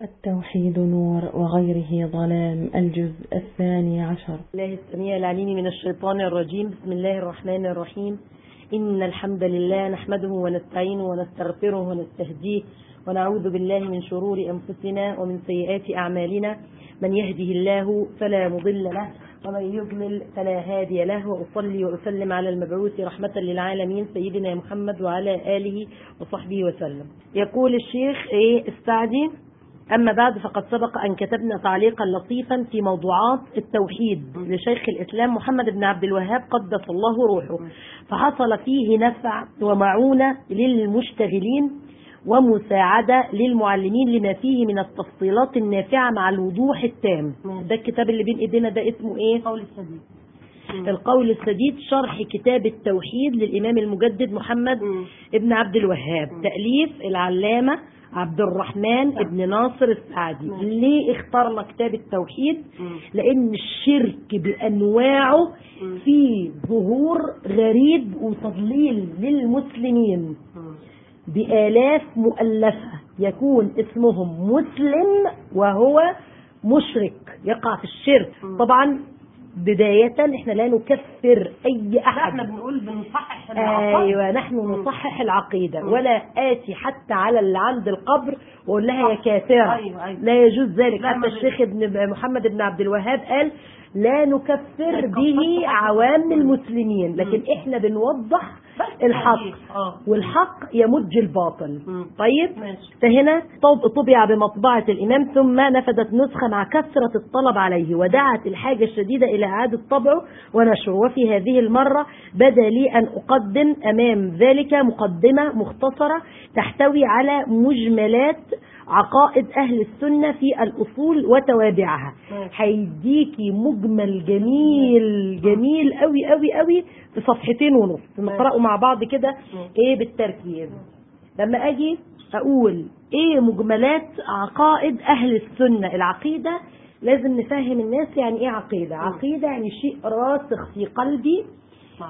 التوحيد نور وغيره ظلام الجزء الثاني عشر الله السميع العليم من الشيطان الرجيم بسم الله الرحمن الرحيم إن الحمد لله نحمده ونستعينه ونستغفره ونستهديه ونعوذ بالله من شرور أنفسنا ومن سيئات أعمالنا من يهده الله فلا مضل له ومن يضلل فلا هادي له وأصلي وأسلم على المبعوث رحمة للعالمين سيدنا محمد وعلى آله وصحبه وسلم يقول الشيخ إيه استعدي أما بعد فقد سبق أن كتبنا تعليقا لطيفا في موضوعات التوحيد لشيخ الإسلام محمد بن عبد الوهاب قدس الله روحه فحصل فيه نفع ومعونة للمشتغلين ومساعدة للمعلمين لما فيه من التفصيلات النافعة مع الوضوح التام ده الكتاب اللي بين ايدينا ده اسمه ايه قول السديد القول السديد شرح كتاب التوحيد للإمام المجدد محمد مم. ابن عبد الوهاب تأليف العلامة عبد الرحمن ابن ناصر السعدي مم. ليه اخترنا كتاب التوحيد مم. لأن الشرك بأنواعه مم. فيه ظهور غريب وتضليل للمسلمين بآلاف مؤلفة يكون اسمهم مسلم وهو مشرك يقع في الشرك مم. طبعا بداية احنا لا نكفر اي لا احد احنا بنقول بنصحح العقائد. ايوه نحن نصحح العقيده مم. ولا اتي حتى على اللي عند القبر واقول لها يا كافره أيوة، أيوة. لا يجوز ذلك لا، حتى ما الشيخ ابن محمد بن عبد الوهاب قال لا نكفر نكفر به حد. عوام مم. المسلمين لكن مم. احنا بنوضح بس الحق صحيح. اه والحق يمج الباطل مم. طيب ماشي فهنا طب- طبع بمطبعة الإمام ثم نفذت نسخة مع كثرة الطلب عليه ودعت الحاجة الشديدة إلى إعادة طبعه ونشره وفي هذه المرة بدا لي أن أقدم أمام ذلك مقدمة مختصرة تحتوي على مجملات عقائد أهل السنة في الأصول وتوابعها مم. هيديكي مجمل جميل جميل قوي قوي قوي في صفحتين ونص نقرأه مع بعض كده مم. ايه بالتركيز لما اجي اقول ايه مجملات عقائد اهل السنة العقيدة لازم نفهم الناس يعني ايه عقيدة عقيدة يعني شيء راسخ في قلبي صح.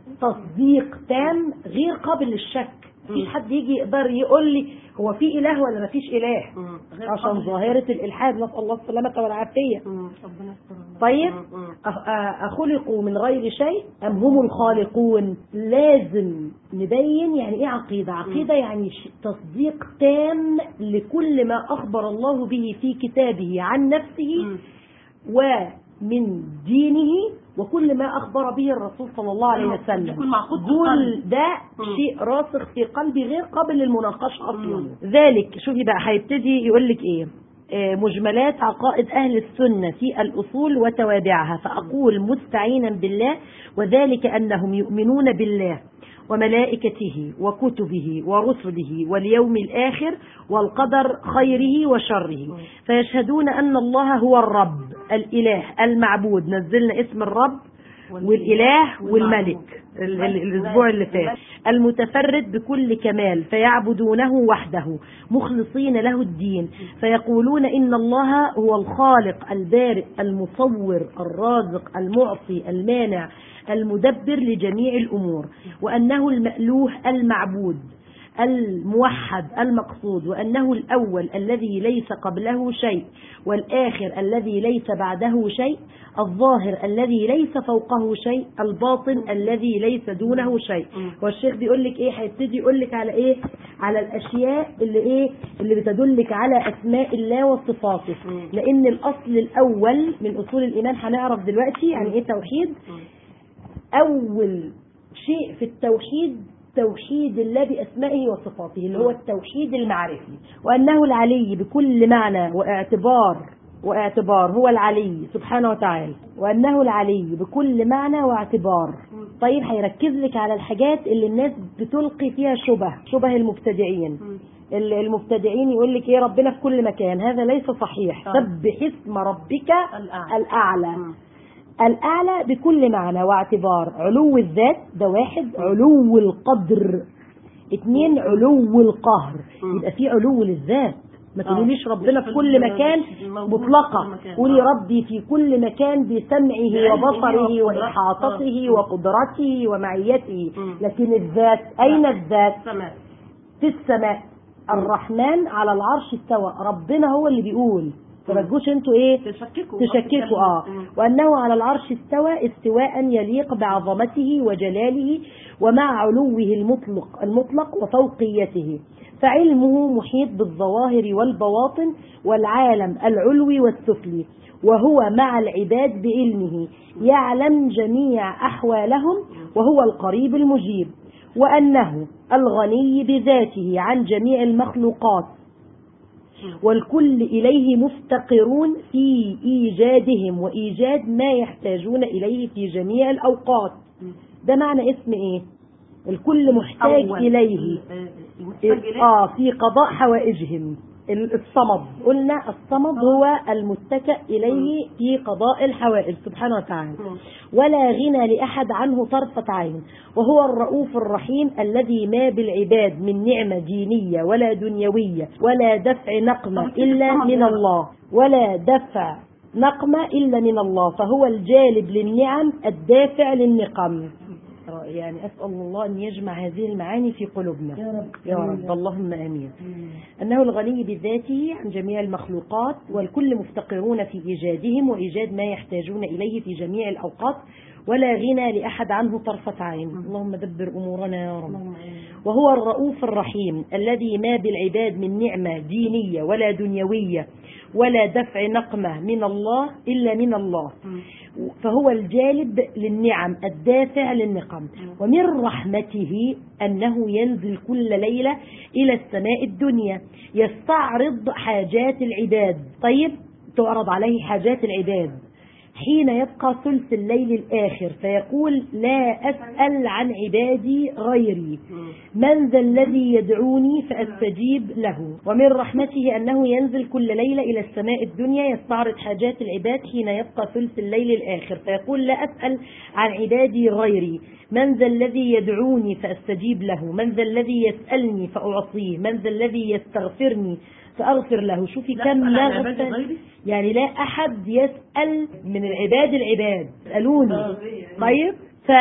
تصديق تام غير قابل للشك مفيش مم. حد يجي يقدر يقول لي هو في اله ولا مفيش اله مم. غير عشان قابل ظاهرة الالحاد نسأل الله السلامة والعافية مم. ربنا يستر لنا. طيب مم. مم. أ- أ- أخلقوا من غير شيء أم هم الخالقون لازم نبين يعني إيه عقيدة عقيدة يعني ش- تصديق تام لكل ما أخبر الله به في كتابه عن نفسه مم. ومن دينه وكل ما أخبر به الرسول صلى الله عليه أيوة، وسلم يكون معقود في دول القلب. ده مم. شيء راسخ في قلبي غير قابل للمناقشة أصلا مم. ذلك شوفي بقى هيبتدي يقول لك إيه آه، مجملات عقائد أهل السنة في الأصول وتوابعها فأقول مستعينا بالله وذلك أنهم يؤمنون بالله وملائكته وكتبه ورسله واليوم الآخر والقدر خيره وشره فيشهدون أن الله هو الرب الإله المعبود نزلنا اسم الرب والإله والملك ال- ال- الأسبوع اللي فات المتفرد بكل كمال فيعبدونه وحده مخلصين له الدين فيقولون إن الله هو الخالق البارئ المصور الرازق المعطي المانع المدبر لجميع الأمور وأنه المألوه المعبود الموحد المقصود وأنه الأول الذي ليس قبله شيء والآخر الذي ليس بعده شيء الظاهر الذي ليس فوقه شيء الباطن الذي ليس دونه شيء والشيخ بيقول لك ايه هيبتدي يقول لك على ايه على الاشياء اللي ايه اللي بتدلك على اسماء الله وصفاته لان الاصل الاول من اصول الايمان هنعرف دلوقتي يعني ايه توحيد أول شيء في التوحيد توحيد الله بأسمائه وصفاته اللي هو التوحيد المعرفي وأنه العلي بكل معنى واعتبار واعتبار هو العلي سبحانه وتعالى وأنه العلي بكل معنى واعتبار طيب هيركز لك على الحاجات اللي الناس بتلقي فيها شبه شبه المبتدعين مم. ال- المبتدعين يقول لك ايه ربنا في كل مكان هذا ليس صحيح آه. سبح اسم ربك الأعلى. الأعلى مم. الأعلى بكل معنى واعتبار علو الذات ده واحد علو القدر اتنين علو القهر مم. يبقى في علو للذات ما آه. تقوليش ربنا في مش كل في- مكان مش موجود في مطلقة كل مكان. قولي آه. ربي في كل مكان بسمعه بعلمه وبصره وقدرته. وإحاطته آه. وقدرته ومعيته مم. لكن الذات أين الذات سماء في السماء الرحمن على العرش استوى ربنا هو اللي بيقول فما تجوش انتوا ايه تشككوا تشككوا اه مم. وانه على العرش استوى استواء يليق بعظمته وجلاله ومع علوه المطلق المطلق وفوقيته فعلمه محيط بالظواهر والبواطن والعالم العلوي والسفلي وهو مع العباد بعلمه يعلم جميع احوالهم وهو القريب المجيب وانه الغني بذاته عن جميع المخلوقات والكل إليه مفتقرون في إيجادهم وإيجاد ما يحتاجون إليه في جميع الأوقات ده معنى اسم إيه الكل محتاج أول. إليه آه، المحتاج إليه آه في قضاء حوائجهم ال- الصمد قلنا الصمد هو المتكأ إليه في قضاء الحوائج سبحانه وتعالى مم. ولا غنى لأحد عنه طرفة عين وهو الرؤوف الرحيم الذي ما بالعباد من نعمة دينية ولا دنيوية ولا دفع نقمة إلا من الله ولا دفع نقمة إلا من الله فهو الجالب للنعم الدافع للنقم يعني أسأل الله أن يجمع هذه المعاني في قلوبنا يا رب. يا رب اللهم آمين أنه الغني بذاته عن جميع المخلوقات والكل مفتقرون في إيجادهم وإيجاد ما يحتاجون إليه في جميع الأوقات ولا غنى لأحد عنه طرفة عين اللهم دبر أمورنا يا رب وهو الرؤوف الرحيم الذي ما بالعباد من نعمة دينية ولا دنيوية ولا دفع نقمة من الله إلا من الله فهو الجالب للنعم الدافع للنقم ومن رحمته أنه ينزل كل ليلة إلى السماء الدنيا يستعرض حاجات العباد طيب تعرض عليه حاجات العباد حين يبقى ثلث الليل الآخر فيقول لا أسأل عن عبادي غيري من ذا الذي يدعوني فأستجيب له ومن رحمته أنه ينزل كل ليلة إلى السماء الدنيا يستعرض حاجات العباد حين يبقى ثلث الليل الآخر فيقول لا أسأل عن عبادي غيري من ذا الذي يدعوني فأستجيب له من ذا الذي يسألني فأعطيه من ذا الذي يستغفرني فأغفر له شوفي لا كم أسأل عن عبادي نغفل غيري؟ يعني لا أحد يسأل من العباد العباد اسألوني آه. طيب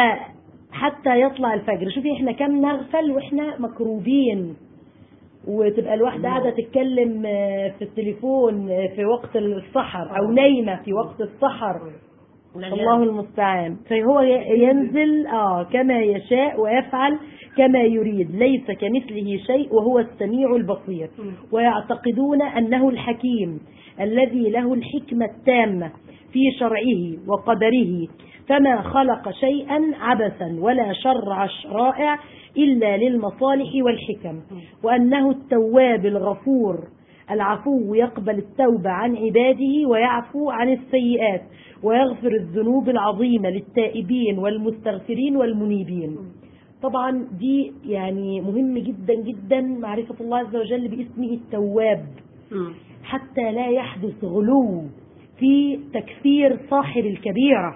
فحتى يطلع الفجر شوفي احنا كم نغفل واحنا مكروبين وتبقى الواحدة قاعدة تتكلم آه، في التليفون آه، في وقت السحر أو نايمة في وقت السحر الله المستعان فهو ي- ينزل آه كما يشاء ويفعل كما يريد ليس كمثله شيء وهو السميع البصير ويعتقدون أنه الحكيم الذي له الحكمة التامة في شرعه وقدره فما خلق شيئا عبثا ولا شرع الشرائع إلا للمصالح والحكم وأنه التواب الغفور العفو يقبل التوبة عن عباده ويعفو عن السيئات ويغفر الذنوب العظيمة للتائبين والمستغفرين والمنيبين طبعا دي يعني مهم جدا جدا معرفة الله عز وجل باسمه التواب حتى لا يحدث غلو في تكفير صاحب الكبيرة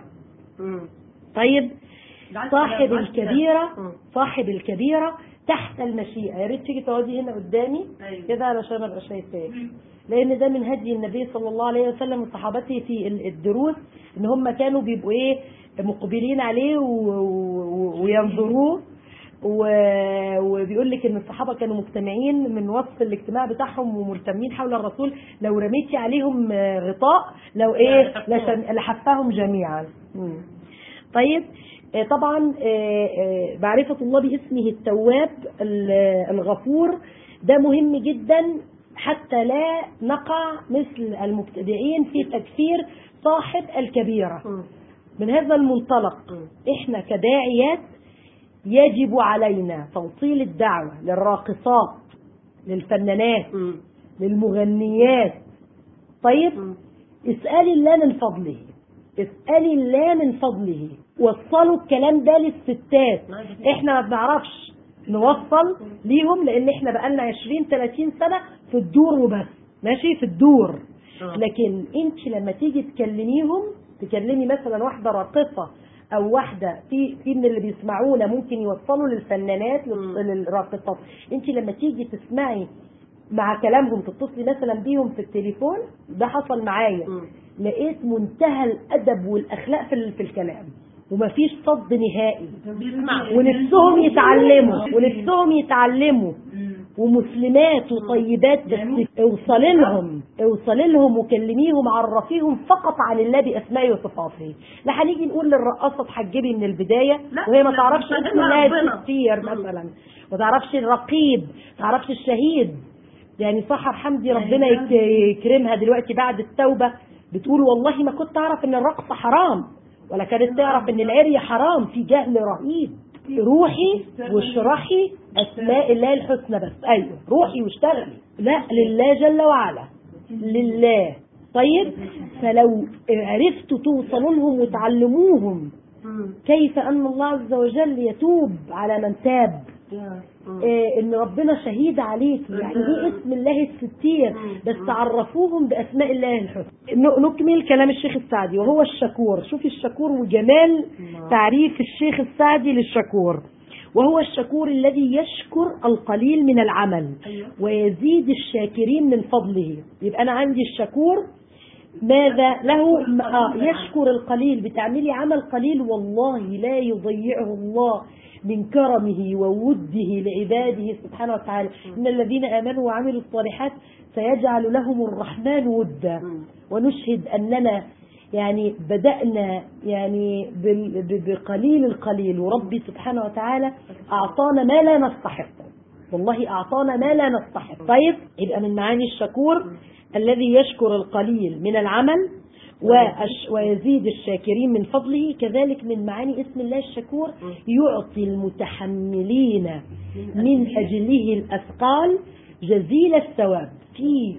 طيب صاحب الكبيرة صاحب الكبيرة تحت المشيئة يا ريت تيجي تقعدي هنا قدامي أيوة. كده علشان ابقى شايفاك لان ده من هدي النبي صلى الله عليه وسلم وصحابته في ال- الدروس ان هم كانوا بيبقوا ايه مقبلين عليه و- و- وينظروه و- وبيقول لك ان الصحابه كانوا مجتمعين من وصف الاجتماع بتاعهم وملتمين حول الرسول لو رميتي عليهم آه، غطاء لو ايه لشم- لحفاهم جميعا مم. طيب آه، طبعا آه، آه، معرفة الله باسمه التواب ال- الغفور ده مهم جدا حتى لا نقع مثل المبتدعين في تكفير صاحب الكبيرة من هذا المنطلق احنا كداعيات يجب علينا توصيل الدعوة للراقصات للفنانات للمغنيات طيب اسألي الله من فضله اسألي الله من فضله وصلوا الكلام ده للستات احنا ما بنعرفش نوصل ليهم لان احنا بقالنا 20 30 سنة في الدور وبس ماشي في الدور لكن انت لما تيجي تكلميهم تكلمي مثلا واحدة راقصة او واحدة في في من اللي بيسمعونا ممكن يوصلوا للفنانات لل- للراقصات انت لما تيجي تسمعي مع كلامهم تتصلي مثلا بيهم في التليفون ده حصل معايا لقيت منتهى الادب والاخلاق في ال- في الكلام ومفيش صد نهائي ونفسهم يتعلموا ونفسهم يتعلموا ومسلمات وطيبات بس اوصلي لهم اوصلي لهم وكلميهم عرفيهم فقط عن الله باسمائه وصفاته لا هنيجي نقول للرقاصه تحجبي من البدايه لا، وهي ما لا، تعرفش لا، اسم لا، الله ربنا. الستير مثلا ما تعرفش الرقيب ما تعرفش الشهيد يعني سحر حمدي ربنا يك- يكرمها دلوقتي بعد التوبه بتقول والله ما كنت اعرف ان الرقص حرام ولا كانت تعرف ان العري حرام في جهل رهيب روحي واشرحي اسماء الله الحسنى بس ايوه روحي واشتغلي لا لله جل وعلا لله طيب فلو عرفتوا توصلوا لهم وتعلموهم كيف ان الله عز وجل يتوب على من تاب إيه ان ربنا شهيد عليك يعني ايه اسم الله الستير بس تعرفوهم باسماء الله الحسنى ن- نكمل كلام الشيخ السعدي وهو الشكور شوفي الشكور وجمال تعريف الشيخ السعدي للشكور وهو الشكور الذي يشكر القليل من العمل ويزيد الشاكرين من فضله يبقى انا عندي الشكور ماذا له آه يشكر القليل بتعملي عمل قليل والله لا يضيعه الله من كرمه ووده لعباده سبحانه وتعالى إن الذين آمنوا وعملوا الصالحات سيجعل لهم الرحمن ودا ونشهد أننا يعني بدأنا يعني بال- ب- بقليل القليل وربي سبحانه وتعالى أعطانا ما لا نستحقه والله أعطانا ما لا نستحق طيب يبقى من معاني الشكور الذي يشكر القليل من العمل وأش- ويزيد الشاكرين من فضله كذلك من معاني اسم الله الشكور يعطي المتحملين من أجله الأثقال جزيل الثواب في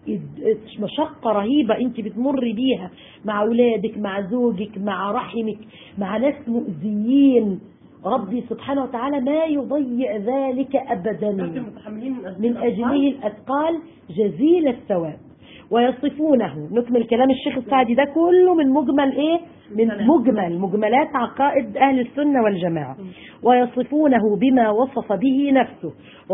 إد- مشقة رهيبة انت بتمر بيها مع اولادك مع زوجك مع رحمك مع ناس مؤذيين ربي سبحانه وتعالى ما يضيع ذلك ابدا متحملين من أجله الأثقال جزيل الثواب ويصفونه نكمل كلام الشيخ السعدي ده كله من مجمل ايه من مجمل مجملات عقائد أهل السنة والجماعة ويصفونه بما وصف به نفسه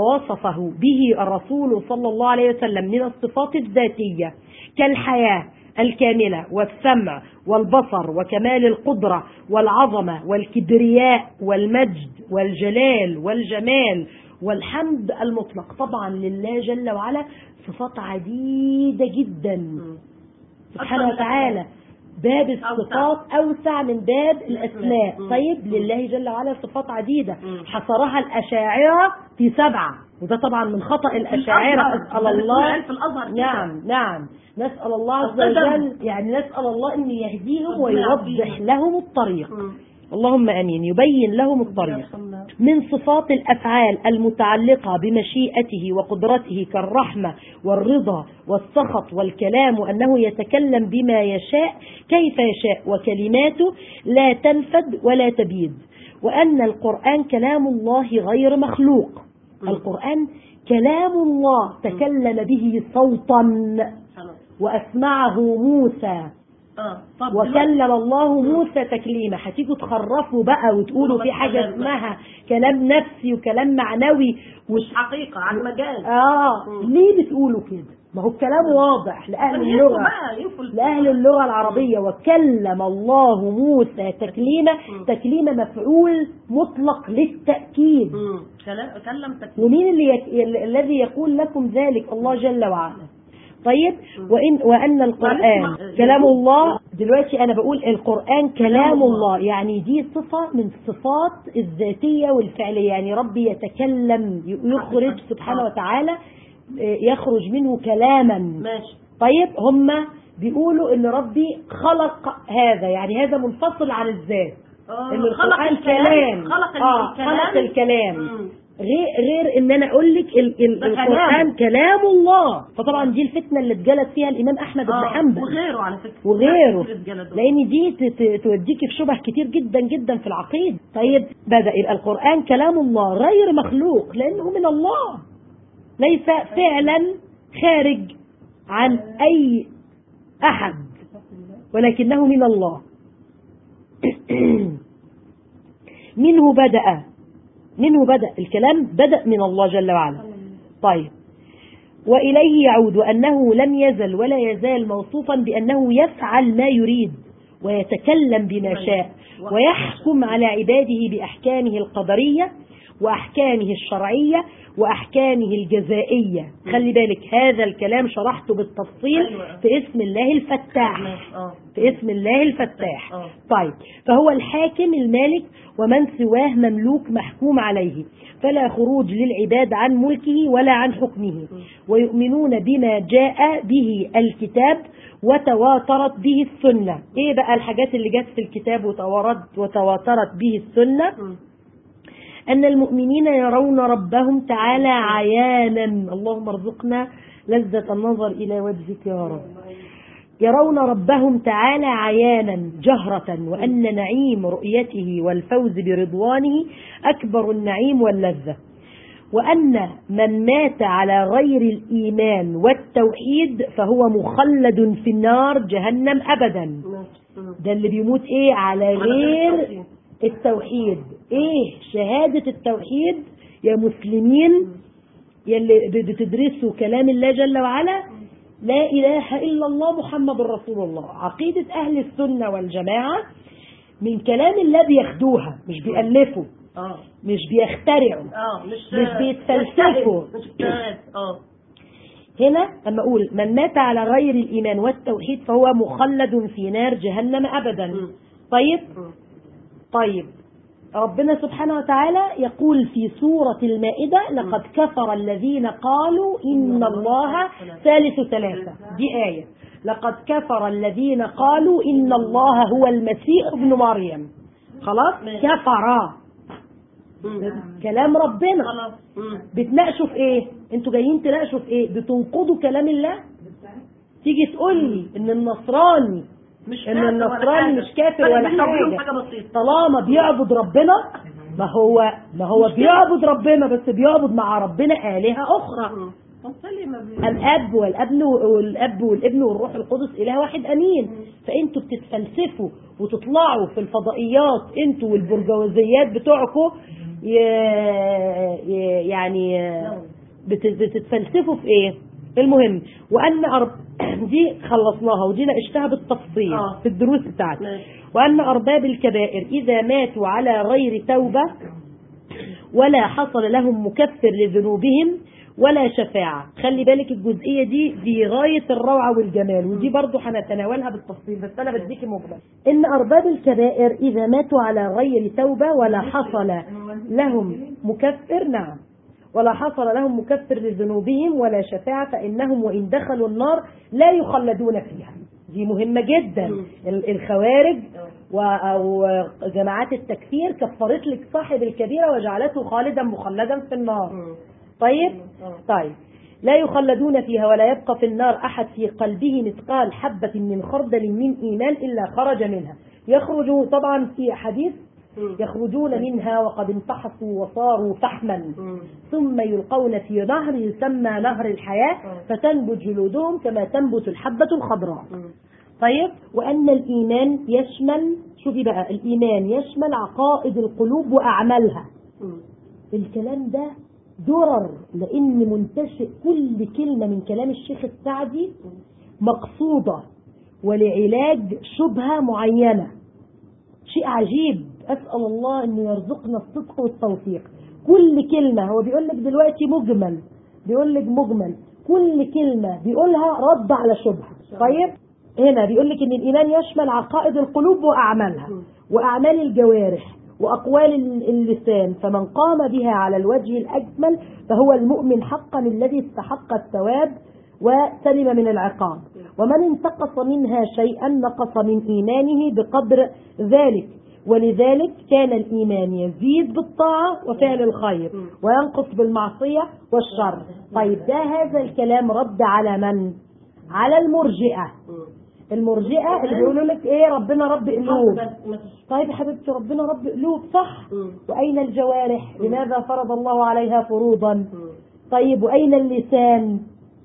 ووصفه به الرسول صلى الله عليه وسلم من الصفات الذاتية كالحياة الكاملة والسمع والبصر وكمال القدرة والعظمة والكبرياء والمجد والجلال والجمال والحمد المطلق طبعا لله جل وعلا صفات عديدة جدا سبحانه أكثر من وتعالى باب الصفات أوسع من باب الأسماء طيب لله جل وعلا صفات عديدة حصرها الأشاعرة في سبعة وده طبعا من خطأ الأشاعرة أسأل الله في الازهر كده. نعم نعم نسأل الله عز القدم. وجل يعني نسأل الله أن يهديهم ربنا ويوضح يهديهم. لهم الطريق مم. اللهم امين يبين لهم الطريق من صفات الافعال المتعلقه بمشيئته وقدرته كالرحمه والرضا والسخط والكلام انه يتكلم بما يشاء كيف يشاء وكلماته لا تنفد ولا تبيد وان القران كلام الله غير مخلوق القران كلام الله تكلم به صوتا خلاص. واسمعه موسى اه طب وكلم الله موسى تكليما هتيجوا تخرفوا بقى وتقولوا في حاجة كلام بقى. اسمها كلام نفسي وكلام معنوي وش... مش حقيقة على المجال اه ليه بتقولوا كده ما هو الكلام واضح لأهل ينفوا اللغة بقى ينفوا ال- لأهل اللغة العربية وكلم الله موسى تكليما تكليما مفعول مطلق للتأكيد مم. كلام كلم تكليم ومين اللي يك... ال- الذي يقول لكم ذلك الله جل وعلا طيب وإن وأن القرآن معلش، كلام الله دلوقتي أنا بقول القرآن كلام الله يعني دي صفة من الصفات الذاتية والفعلية يعني ربي يتكلم يخرج سبحانه وتعالى آه، يخرج منه كلاما ماشي طيب هم بيقولوا ان ربي خلق هذا يعني هذا منفصل عن الذات آه، ان خلق القرآن الكلام، كلام خلق آه الكلام. خلق الكلام مم. غير غير ان انا اقول لك ال- ال- ده القران كلام الله فطبعا دي الفتنه اللي اتجلت فيها الامام احمد بن آه، حنبل وغيره على فكرة وغيره ناس كتير اتجلدوا. لان دي ت- ت- توديكي في شبه كتير جدا جدا في العقيده طيب بدا يبقى القران كلام الله غير مخلوق لانه من الله ليس فعلا خارج عن اي احد ولكنه من الله منه بدأ منه بدأ الكلام بدأ من الله جل وعلا طيب وإليه يعود أنه لم يزل ولا يزال موصوفا بأنه يفعل ما يريد ويتكلم بما شاء ويحكم على عباده بأحكامه القدرية وأحكامه الشرعية وأحكامه الجزائية خلي بالك هذا الكلام شرحته بالتفصيل أيوة. في اسم الله الفتاح اه في اسم الله الفتاح آه. طيب فهو الحاكم المالك ومن سواه مملوك محكوم عليه فلا خروج للعباد عن ملكه ولا عن حكمه ويؤمنون بما جاء به الكتاب وتواترت به السنة ايه بقى الحاجات اللي جت في الكتاب وتوارت وتواترت به السنة مم. أن المؤمنين يرون ربهم تعالى عيانا اللهم ارزقنا لذة النظر إلى وجهك يا رب يرون ربهم تعالى عيانا جهرة وأن نعيم رؤيته والفوز برضوانه أكبر النعيم واللذة وأن من مات على غير الإيمان والتوحيد فهو مخلد في النار جهنم أبدا مم. ده اللي بيموت ايه على غير التوحيد. التوحيد ايه شهادة التوحيد يا مسلمين يلي بتدرسوا كلام الله جل وعلا لا إله إلا الله محمد رسول الله عقيدة أهل السنة والجماعة من كلام الله بياخدوها مش بيألفوا اه مش بيخترعوا اه مش مش بيتفلسفوا. مش اجتهاد اه هنا أما أقول من مات على غير الإيمان والتوحيد فهو مخلد في نار جهنم أبدا مم. طيب مم. طيب ربنا سبحانه وتعالى يقول في سورة المائدة لقد كفر الذين قالوا إن الله ثالث ثلاثة دي آية لقد كفر الذين قالوا إن الله هو المسيح ابن مريم خلاص ماشي. كفر مم. كلام ربنا خلاص مم. بتناقشوا في ايه انتوا جايين تناقشوا في ايه بتنقضوا كلام الله تيجي تقول لي ان النصراني مش إن كافر ولا النصراني حاجة. مش كافر فرق ولا بيننا وبينهم حاجة. حاجة بسيطة طالما بيعبد ربنا ما هو ما هو بيعبد ربنا بس بيعبد مع ربنا آلهة أخرى مم. طب ليه ما بي- الأب والابن والأب والابن والروح القدس إله واحد أمين فأنتوا بتتفلسفوا وتطلعوا في الفضائيات أنتوا والبرجوازيات بتوعكم ي... ي... يعني بت... بتتفلسفوا في إيه؟ المهم وأن أرب... دي خلصناها ودي ناقشتها بالتفصيل آه. في الدروس بتاعتي ماشي. وأن أرباب الكبائر إذا ماتوا على غير توبة ولا حصل لهم مكفر لذنوبهم ولا شفاعة خلي بالك الجزئية دي دي غاية الروعة والجمال ودي برضو هنتناولها بالتفصيل بس أنا بديك مجمل إن أرباب الكبائر إذا ماتوا على غير توبة ولا حصل لهم مكفر نعم ولا حصل لهم مكفر لذنوبهم ولا شفاعة فإنهم وإن دخلوا النار لا يخلدون فيها دي مهمة جدا ال- الخوارج و- أو جماعات التكفير كفرت لك صاحب الكبيرة وجعلته خالدا مخلدا في النار مم. طيب آه. طيب لا يخلدون فيها ولا يبقى في النار أحد في قلبه مثقال حبة من خردل من إيمان إلا خرج منها يخرج طبعا في حديث مم. يخرجون منها وقد انفحصوا وصاروا فحما مم. ثم يلقون في نهر يسمى نهر الحياة آه. فتنبت جلودهم كما تنبت الحبة الخضراء مم. طيب وأن الإيمان يشمل شوفي بقى الإيمان يشمل عقائد القلوب وأعمالها مم. الكلام ده درر لأن منتشر كل كلمة من كلام الشيخ السعدي مقصودة ولعلاج شبهة معينة شيء عجيب أسأل الله أن يرزقنا الصدق والتوفيق كل كلمة هو بيقول لك دلوقتي مجمل بيقول لك مجمل كل كلمة بيقولها رد على شبهة طيب هنا بيقول لك ان الايمان يشمل عقائد القلوب واعمالها واعمال الجوارح واقوال اللسان فمن قام بها على الوجه الاكمل فهو المؤمن حقا الذي استحق الثواب وسلم من العقاب ومن انتقص منها شيئا نقص من ايمانه بقدر ذلك ولذلك كان الإيمان يزيد بالطاعة وفعل الخير وينقص بالمعصية والشر طيب ده هذا الكلام رد على من؟ على المرجئة المرجئة اللي بيقولوا لك ايه ربنا رب قلوب بس ما فيش. طيب يا حبيبتي ربنا رب قلوب صح مم. وأين الجوارح لماذا فرض الله عليها فروضا مم. طيب وأين اللسان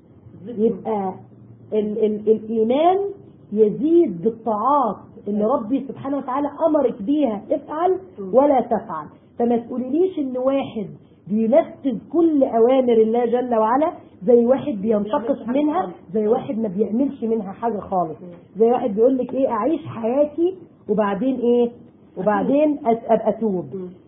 يبقى ال ال الإيمان يزيد بالطاعات اللي ربي سبحانه وتعالى أمرك بيها افعل ولا تفعل فما تقوليليش إن واحد بينفذ كل أوامر الله جل وعلا زي واحد بينتقص حاجة منها خالص. زي واحد ما بيعملش منها حاجة خالص زي واحد بيقول لك ايه أعيش حياتي وبعدين ايه وبعدين أس- أبقى أتوب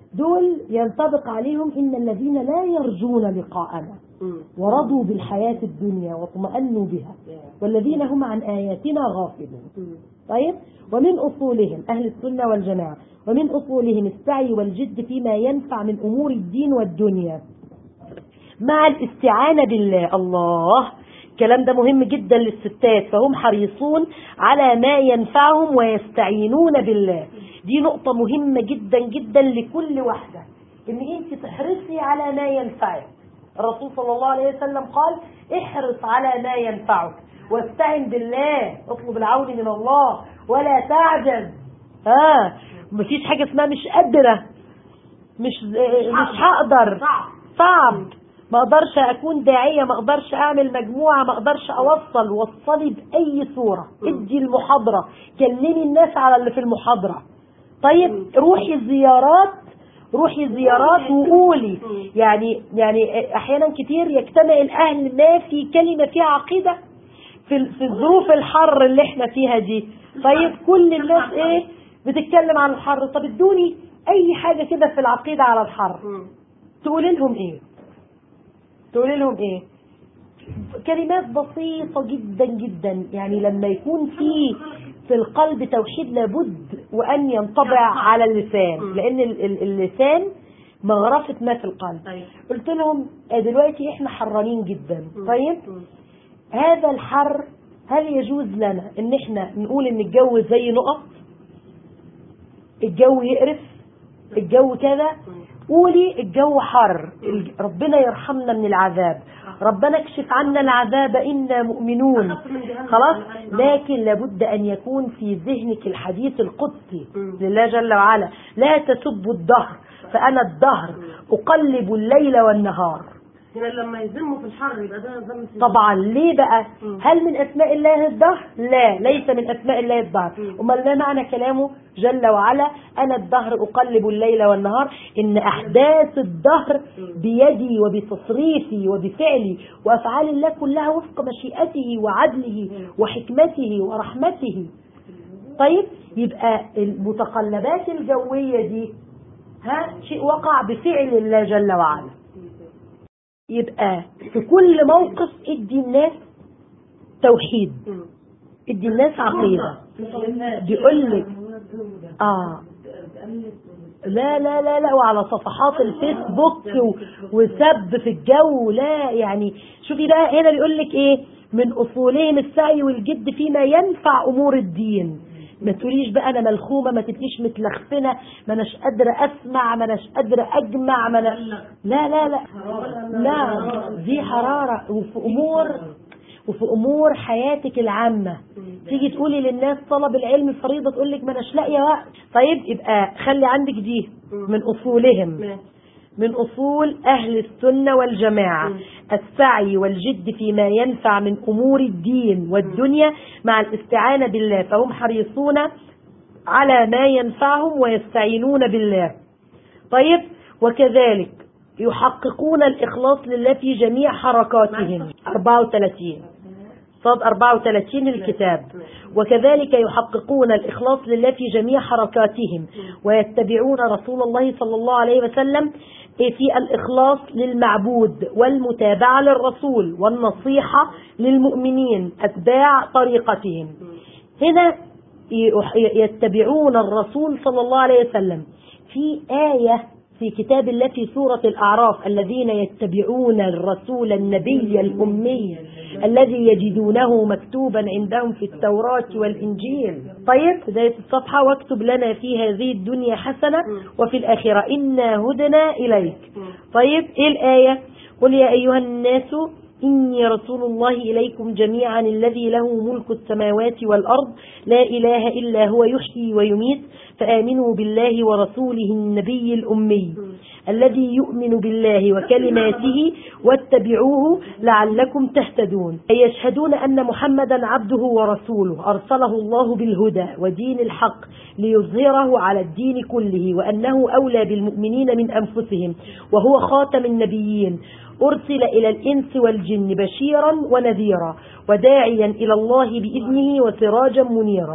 دول ينطبق عليهم إن الذين لا يرجون لقاءنا مم. ورضوا بالحياة الدنيا واطمأنوا بها والذين هم عن آياتنا غافلون مم. طيب ومن أصولهم أهل السنة والجماعة ومن أصولهم السعي والجد فيما ينفع من أمور الدين والدنيا مع الاستعانة بالله الله الكلام ده مهم جدا للستات فهم حريصون على ما ينفعهم ويستعينون بالله دي نقطة مهمة جدا جدا لكل واحدة ان انت تحرصي على ما ينفعك الرسول صلى الله عليه وسلم قال احرص على ما ينفعك واستعن بالله اطلب العون من الله ولا تعجز ها مفيش حاجة اسمها مش قادرة مش مش هقدر صعب. صعب ما اقدرش اكون داعيه ما اقدرش اعمل مجموعه ما اقدرش اوصل وصلي باي صوره ادي المحاضره كلمي الناس على اللي في المحاضره طيب روحي زيارات روحي زيارات وقولي يعني يعني احيانا كتير يجتمع الاهل ما في كلمه فيها عقيده في في الظروف الحر اللي احنا فيها دي طيب كل الناس ايه بتتكلم عن الحر طب ادوني اي حاجه كده في العقيده على الحر مم. تقولي لهم ايه تقولي لهم ايه كلمات بسيطة جدا جدا يعني لما يكون في في القلب توحيد لابد وأن ينطبع على اللسان لأن ال- ال- اللسان مغرفة ما في القلب أيوة. قلت لهم آه دلوقتي احنا حرانين جدا طيب مم. هذا الحر هل يجوز لنا ان احنا نقول ان الجو زي نقط الجو يقرف الجو كذا قولي الجو حر الج- ربنا يرحمنا من العذاب ربنا اكشف عنا العذاب إنا مؤمنون خلاص لكن لابد أن يكون في ذهنك الحديث القدسي لله جل وعلا لا تسبوا الدهر فأنا الدهر أقلب الليل والنهار هنا لما يذموا في الحر يبقى ده ذم في طبعا ليه بقى هل من اسماء الله الدهر لا ليس من اسماء الله الدهر امال ما معنى كلامه جل وعلا انا الدهر اقلب الليل والنهار ان احداث الدهر بيدي وبتصريفي وبفعلي وافعال الله كلها وفق مشيئته وعدله وحكمته ورحمته طيب يبقى المتقلبات الجويه دي ها شيء وقع بفعل الله جل وعلا يبقى في كل موقف ادي الناس توحيد ادي الناس عقيدة بيقول لك اه لا لا لا لا وعلى صفحات الفيسبوك و- وسب في الجو لا يعني شوفي بقى هنا بيقول لك ايه من اصولهم السعي والجد فيما ينفع امور الدين ما تقوليش بقى انا ملخومه ما تبقيش متلخفنه ما اناش قادره اسمع ما اناش قادره اجمع ما أنا... لا لا لا لا دي حراره وفي امور وفي امور حياتك العامه تيجي تقولي للناس طلب العلم فريضه تقول لك ما اناش لاقيه وقت طيب يبقى خلي عندك دي من اصولهم ماشي. من أصول أهل السنة والجماعة السعي والجد فيما ينفع من أمور الدين والدنيا مع الاستعانة بالله فهم حريصون على ما ينفعهم ويستعينون بالله طيب وكذلك يحققون الإخلاص لله في جميع حركاتهم 34 صاد 34 الكتاب وكذلك يحققون الإخلاص لله في جميع حركاتهم ويتبعون رسول الله صلى الله عليه وسلم في الإخلاص للمعبود والمتابعة للرسول والنصيحة للمؤمنين أتباع طريقتهم هنا يتبعون الرسول صلى الله عليه وسلم في آية في كتاب الله في سورة الأعراف الذين يتبعون الرسول النبي الأمي الذي يجدونه مكتوبا عندهم في التوراة والإنجيل طيب بداية الصفحة واكتب لنا في هذه الدنيا حسنة وفي الآخرة إنا هدنا إليك طيب إيه الآية قل يا أيها الناس إني رسول الله إليكم جميعا الذي له ملك السماوات والأرض لا إله إلا هو يحيي ويميت فآمنوا بالله ورسوله النبي الأمي الذي يؤمن بالله وكلماته واتبعوه لعلكم تهتدون أي يشهدون أن محمدا عبده ورسوله أرسله الله بالهدى ودين الحق ليظهره على الدين كله وأنه أولى بالمؤمنين من أنفسهم وهو خاتم النبيين أرسل إلى الإنس والجن بشيرا ونذيرا وداعيا إلى الله بإذنه وسراجا منيرا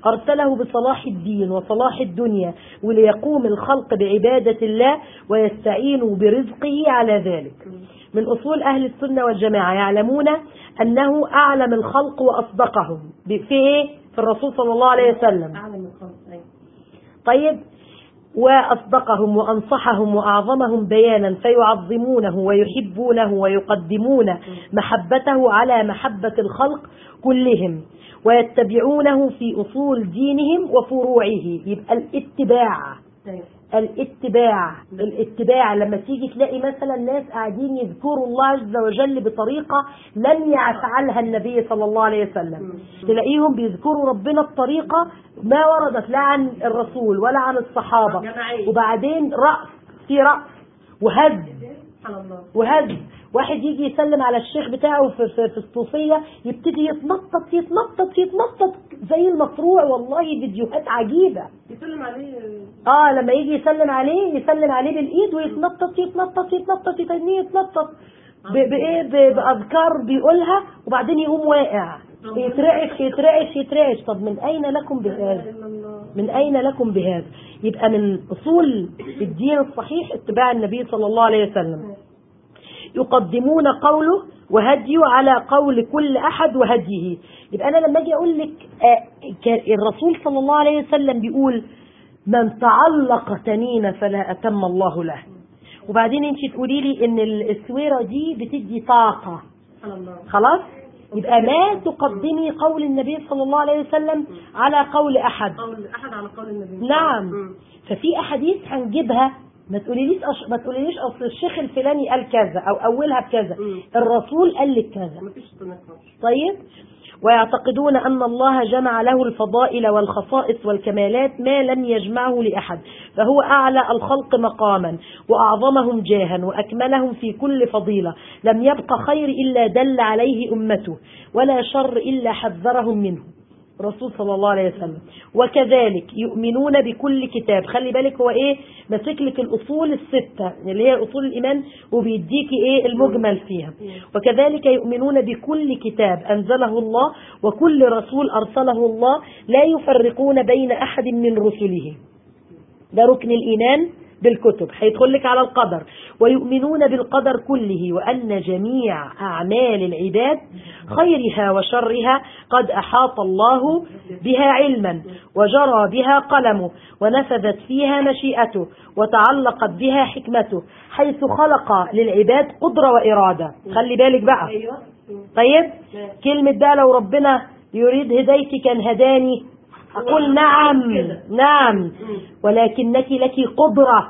أرسله بصلاح الدين وصلاح الدنيا وليقوم الخلق بعبادة الله ويستعينوا برزقه على ذلك من أصول أهل السنة والجماعة يعلمون أنه أعلم الخلق وأصدقهم في إيه؟ في الرسول صلى الله عليه وسلم أعلم الخلق أيوة. طيب وأصدقهم وأنصحهم وأعظمهم بيانا فيعظمونه ويحبونه ويقدمون محبته على محبة الخلق كلهم ويتبعونه في أصول دينهم وفروعه يبقى الاتباع أيوة. الاتباع الاتباع لما تيجي تلاقي مثلا ناس قاعدين يذكروا الله عز وجل بطريقة لم يفعلها النبي صلى الله عليه وسلم تلاقيهم بيذكروا ربنا بطريقة ما وردت لا عن الرسول ولا عن الصحابة جماعية. وبعدين رأس في رأس وهز سبحان الله وهز واحد يجي يسلم على الشيخ بتاعه في, في, في الصوفية يبتدي يتنطط يتنطط يتنطط زي المفروع والله فيديوهات عجيبة يسلم عليه اه لما يجي يسلم عليه يسلم عليه بالايد ويتنطط يتنطط يتنطط يتنيه يتنطط ب- بايه ب- باذكار بيقولها وبعدين يقوم واقع يترعش يترعش يترعش طب من اين لكم بهذا إلا الله من أين لكم بهذا يبقى من أصول الدين الصحيح اتباع النبي صلى الله عليه وسلم يقدمون قوله وهديه على قول كل أحد وهديه يبقى أنا لما أجي أقول لك آه، ك- الرسول صلى الله عليه وسلم بيقول من تعلق تنين فلا أتم الله له وبعدين انت تقولي لي ان السويرة دي بتدي طاقة سبحان الله خلاص يبقى ما تقدمي قول النبي صلى الله عليه وسلم على قول أحد قول أحد على قول النبي نعم مم. ففي احاديث هنجيبها ما تقوليليش أش... ما تقوليليش اصل الشيخ الفلاني قال كذا او اولها بكذا مم. الرسول قال لك كذا مفيش تنفس طيب ويعتقدون ان الله جمع له الفضائل والخصائص والكمالات ما لم يجمعه لاحد فهو اعلى الخلق مقاما واعظمهم جاها واكملهم في كل فضيله لم يبق خير الا دل عليه امته ولا شر الا حذرهم منه الرسول صلى الله عليه وسلم وكذلك يؤمنون بكل كتاب خلي بالك هو ايه ماسك لك الاصول السته اللي هي اصول الايمان وبيديكي ايه المجمل فيها وكذلك يؤمنون بكل كتاب انزله الله وكل رسول ارسله الله لا يفرقون بين احد من رسله ده ركن الإيمان بالكتب هيدخل لك على القدر ويؤمنون بالقدر كله وأن جميع أعمال العباد خيرها وشرها قد أحاط الله بها علما وجرى بها قلمه ونفذت فيها مشيئته وتعلقت بها حكمته حيث خلق للعباد قدرة وإرادة خلي بالك بقى أيوه طيب كلمة بقى لو ربنا يريد هدايتي كان هداني أقول نعم نعم ولكنك لك قدرة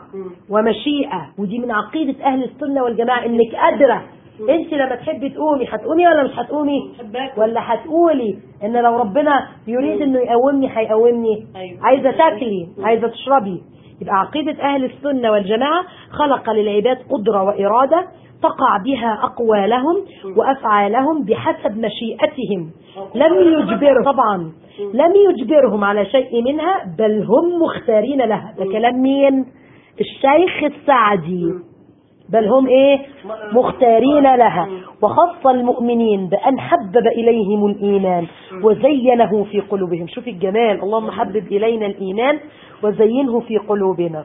ومشيئة ودي من عقيدة أهل السنة والجماعة إنك قادرة انت لما تحبي تقومي هتقومي ولا مش هتقومي ولا هتقولي ان لو ربنا يريد انه يقومني هيقومني أيوة. عايزه تاكلي عايزه تشربي يبقى عقيده اهل السنه والجماعه خلق للعباد قدره واراده تقع بها اقوالهم وافعالهم بحسب مشيئتهم لم يجبر طبعا لم يجبرهم على شيء منها بل هم مختارين لها ده كلام مين الشيخ السعدي بل هم ايه مختارين لها وخص المؤمنين بأن حبب إليهم الإيمان وزينه في قلوبهم شوف الجمال اللهم حبب إلينا الإيمان وزينه في قلوبنا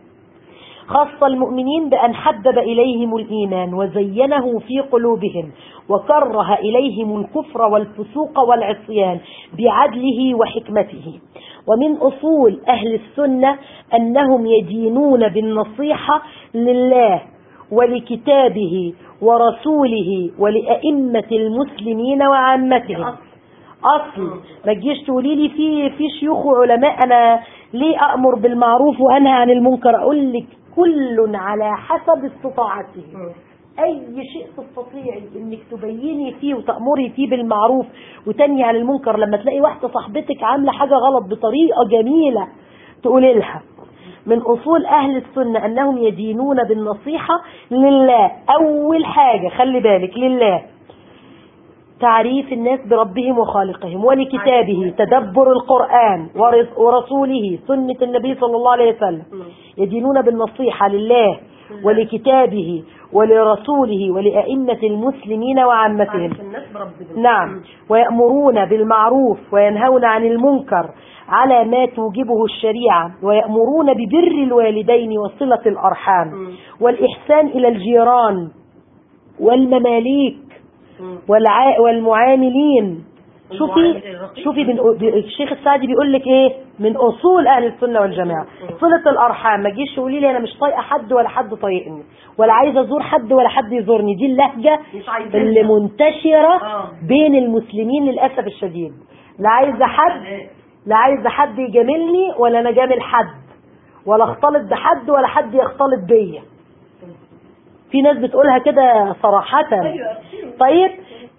خص المؤمنين بأن حبب إليهم الإيمان وزينه في قلوبهم وكره إليهم الكفر والفسوق والعصيان بعدله وحكمته ومن أصول أهل السنة أنهم يدينون بالنصيحة لله ولكتابه ورسوله ولأئمة المسلمين وعامتهم اصل ما تجيش تقولي لي في في شيوخ وعلماء انا ليه امر بالمعروف وانهى عن المنكر اقول لك كل على حسب استطاعته اي شيء تستطيعي انك تبيني فيه وتامري فيه بالمعروف وتنهي عن المنكر لما تلاقي واحده صاحبتك عامله حاجه غلط بطريقه جميله تقولي لها من اصول اهل السنه انهم يدينون بالنصيحه لله اول حاجه خلي بالك لله تعريف الناس بربهم وخالقهم ولكتابه تدبر القرآن ورس- ورسوله سنة النبي صلى الله عليه وسلم يدينون بالنصيحة لله ولكتابه ولرسوله ولأئمة المسلمين وعامتهم عارف الناس بربنا نعم ويأمرون بالمعروف وينهون عن المنكر على ما توجبه الشريعة ويأمرون ببر الوالدين وصلة الأرحام مم. والإحسان إلى الجيران والمماليك مم. والع... والمعاملين شوفي المعامل الرقيق. شوفي بن... ب- الشيخ السعدي بيقول لك ايه من اصول اهل السنه والجماعه صله الارحام ما تجيش تقولي لي انا مش طايقه حد ولا حد طايقني ولا عايزه ازور حد ولا حد يزورني دي اللهجه مش عايزينها. اللي منتشره آه. بين المسلمين للاسف الشديد لا عايزه حد لا عايزه حد يجاملني ولا انا جامل حد ولا اختلط بحد ولا حد يختلط بيا في ناس بتقولها كده صراحة طيب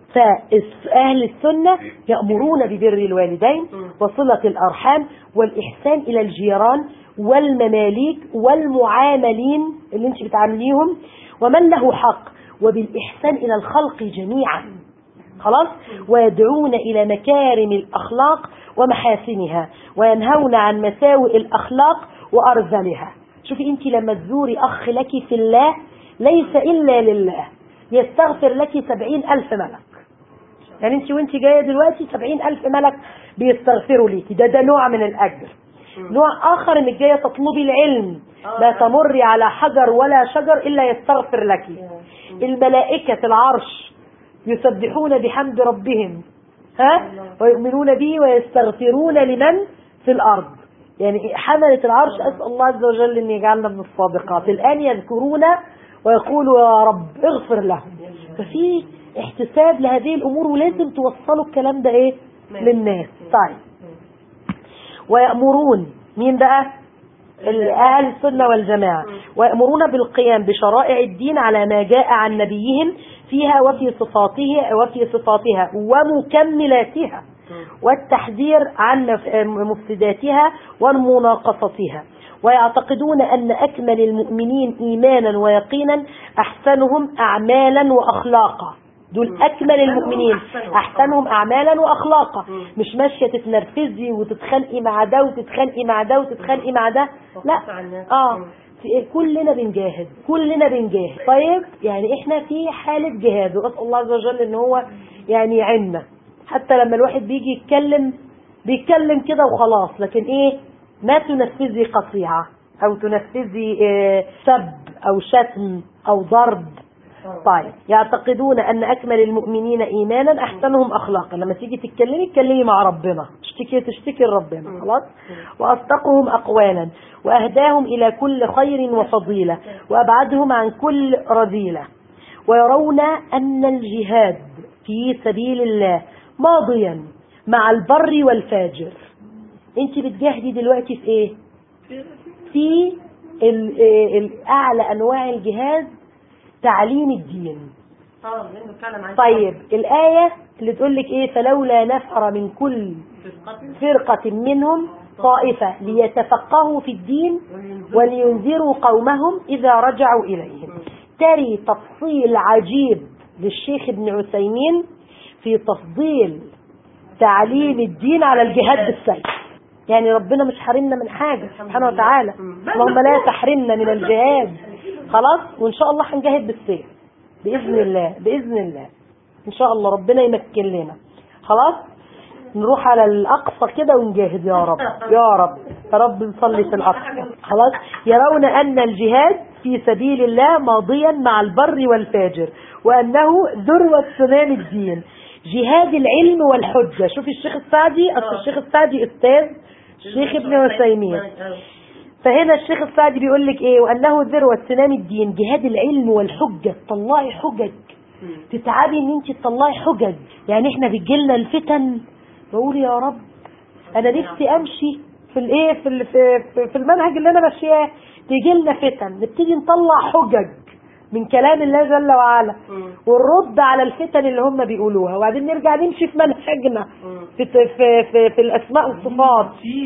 فأهل السنة يأمرون ببر الوالدين وصلة الأرحام والإحسان إلى الجيران والمماليك والمعاملين اللي انت بتعامليهم ومن له حق وبالإحسان إلى الخلق جميعا خلاص ويدعون إلى مكارم الأخلاق ومحاسنها وينهون عن مساوئ الأخلاق وأرذلها شوفي أنت لما تزوري أخ لك في الله ليس إلا لله يستغفر لك سبعين ألف ملك يعني أنت وأنت جاية دلوقتي سبعين ألف ملك بيستغفروا ليكي ده ده نوع من الأجر نوع آخر إنك جاية تطلبي العلم لا تمري على حجر ولا شجر إلا يستغفر لك الملائكة العرش يسبحون بحمد ربهم ها ويؤمنون به ويستغفرون لمن في الأرض يعني حملة العرش أسأل الله عز وجل أن يجعلنا من الصادقات الآن يذكرون ويقولوا يا رب اغفر لهم ففي احتساب لهذه الأمور ولازم توصلوا الكلام ده إيه للناس طيب ويأمرون مين بقى أهل السنة والجماعة ويأمرون بالقيام بشرائع الدين على ما جاء عن نبيهم فيها وفي صفاته وفي صفاتها ومكملاتها والتحذير عن مف- مفسداتها ومناقصتها ويعتقدون أن أكمل المؤمنين إيمانا ويقينا أحسنهم أعمالا وأخلاقا دول أكمل المؤمنين أحسنهم أعمالا وأخلاقا مش ماشية تتنرفزي وتتخانقي مع ده وتتخانقي مع ده وتتخانقي مع ده لا اه في- كلنا بنجاهد كلنا بنجاهد طيب يعني احنا في حالة جهاد واسأل الله عز وجل ان هو يعني يعيننا حتى لما الواحد بيجي يتكلم بيتكلم كده وخلاص لكن ايه ما تنفذي قطيعة او تنفذي آه، سب او شتم او ضرب طيب يعتقدون ان اكمل المؤمنين ايمانا احسنهم اخلاقا لما تيجي تتكلمي اتكلمي مع ربنا تشتكي تشتكي لربنا خلاص واصدقهم اقوالا واهداهم الى كل خير وفضيله وابعدهم عن كل رذيله ويرون ان الجهاد في سبيل الله ماضيا مع البر والفاجر انت بتجاهدي دلوقتي في ايه في ال- ال- اعلى انواع الجهاد تعليم الدين اه لانه فعلا عايز طيب الآية اللي تقول لك ايه فلولا نفر من كل فرقة منهم طائفة ليتفقهوا في الدين ولينذروا قومهم إذا رجعوا إليهم تري تفصيل عجيب للشيخ ابن عثيمين في تفضيل تعليم الدين على الجهاد بالسيف يعني ربنا مش حارمنا من حاجة سبحانه وتعالى اللهم لا تحرمنا من الجهاد خلاص وإن شاء الله هنجاهد بالسيف بإذن الله بإذن الله إن شاء الله ربنا يمكن لنا خلاص نروح على الأقصى كده ونجاهد يا رب يا رب يا رب نصلي في الأقصى خلاص يرون أن الجهاد في سبيل الله ماضيا مع البر والفاجر وأنه ذروة سنام الدين جهاد العلم والحجة شوفي الشيخ السعدي أصل الشيخ السعدي أستاذ الشيخ ابن عثيمين فهنا الشيخ السعدي بيقول لك ايه وانه ذروه سنام الدين جهاد العلم والحجه تطلعي حجج تتعبي ان انت تطلعي حجج يعني احنا بتجيلنا الفتن بقول يا رب انا نفسي امشي في الايه في ال- في, في, في المنهج اللي انا ماشياه تيجي لنا فتن نبتدي نطلع حجج من كلام الله جل وعلا ونرد على الفتن اللي هم بيقولوها وبعدين نرجع نمشي في منهجنا في في في, في الاسماء والصفات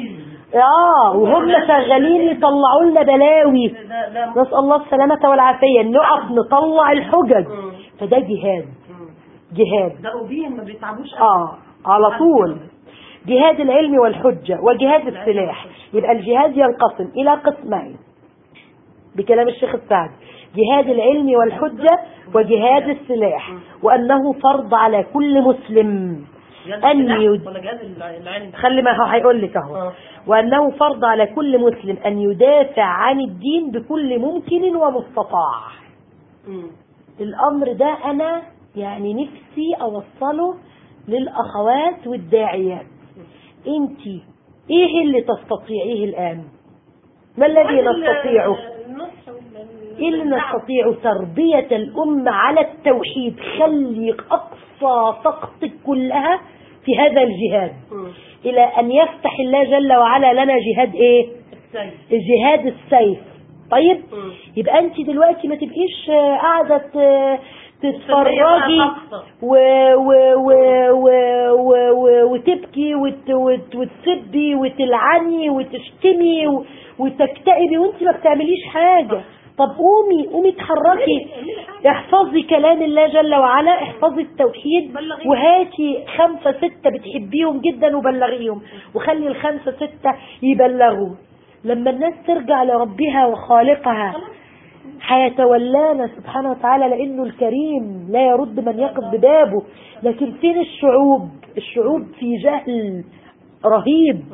اه وهم شغالين يطلعوا لنا بلاوي نسال الله السلامه والعافيه نقف نطلع الحجج فده جهاد جهاد ده أوبين ما بيتعبوش اه على طول جهاد العلم والحجة وجهاد السلاح يبقى الجهاد ينقسم إلى قسمين بكلام الشيخ السعدي جهاد العلم والحجة وجهاد السلاح وأنه فرض على كل مسلم جهاز أن السلاح يد... ولا جهاز الع- العلم خلي ما هو هيقول لك اهو آه. وأنه فرض على كل مسلم أن يدافع عن الدين بكل ممكن ومستطاع مم. الأمر ده أنا يعني نفسي أوصله للأخوات والداعيات أنت إيه اللي تستطيعيه الآن ما الذي نستطيعه النصح وال- إيه اللي الدعوة. نستطيع تربية الأمة على التوحيد خلي أقصى طاقتك كلها في هذا الجهاد مم. إلى أن يفتح الله جل وعلا لنا جهاد إيه السيد جهاد السيف طيب مم. يبقى انت دلوقتي ما تبقيش آه، قاعده ت- تتفرجي طاقة. و و و و و و وتبكي وت وت وتسبي وتلعني وتشتمي و- وتكتئبي وانت ما بتعمليش حاجه طب قومي قومي اتحركي احفظي كلام الله جل وعلا احفظي التوحيد بلغيه. وهاتي خمسة ستة بتحبيهم جدا وبلغيهم وخلي الخمسة ستة يبلغوا لما الناس ترجع لربها وخالقها هيتولانا سبحانه وتعالى لانه الكريم لا يرد من يقف ببابه لكن فين الشعوب الشعوب في جهل رهيب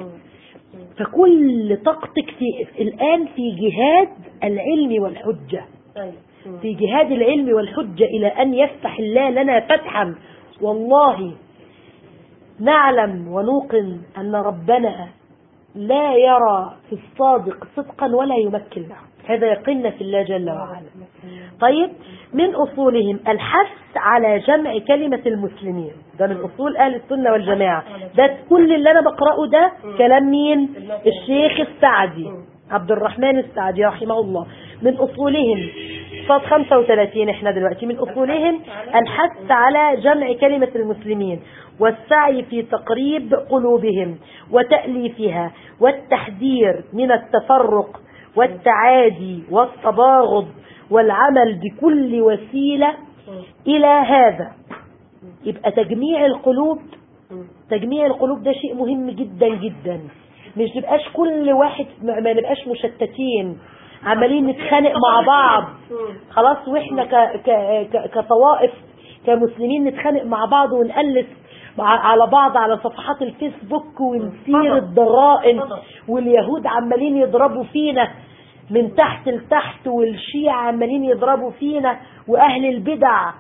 فكل طاقتك في الان في جهاد العلم والحجه أيوة. مم. في جهاد العلم والحجة إلى أن يفتح الله لنا فتحا والله نعلم ونوقن أن ربنا لا يرى في الصادق صدقا ولا يمكن له هذا يقين في الله جل وعلا طيب من أصولهم الحث على جمع كلمة المسلمين ده من أصول أهل السنة والجماعة ده كل اللي أنا بقرأه ده كلام مين الشيخ السعدي عبد الرحمن السعدي رحمه الله من أصولهم صاد 35 احنا دلوقتي من أصولهم الحث على جمع كلمة المسلمين والسعي في تقريب قلوبهم وتأليفها والتحذير من التفرق والتعادي والتباغض والعمل بكل وسيلة إلى هذا يبقى تجميع القلوب تجميع القلوب ده شيء مهم جدا جدا مش نبقاش كل واحد ما ما نبقاش مشتتين عمالين نتخانق مع بعض خلاص واحنا ك ك ك كطوائف كمسلمين نتخانق مع بعض ونقلس مع- على بعض على صفحات الفيسبوك ونثير الضغائن واليهود عمالين يضربوا فينا من تحت لتحت والشيعة عمالين يضربوا فينا واهل البدع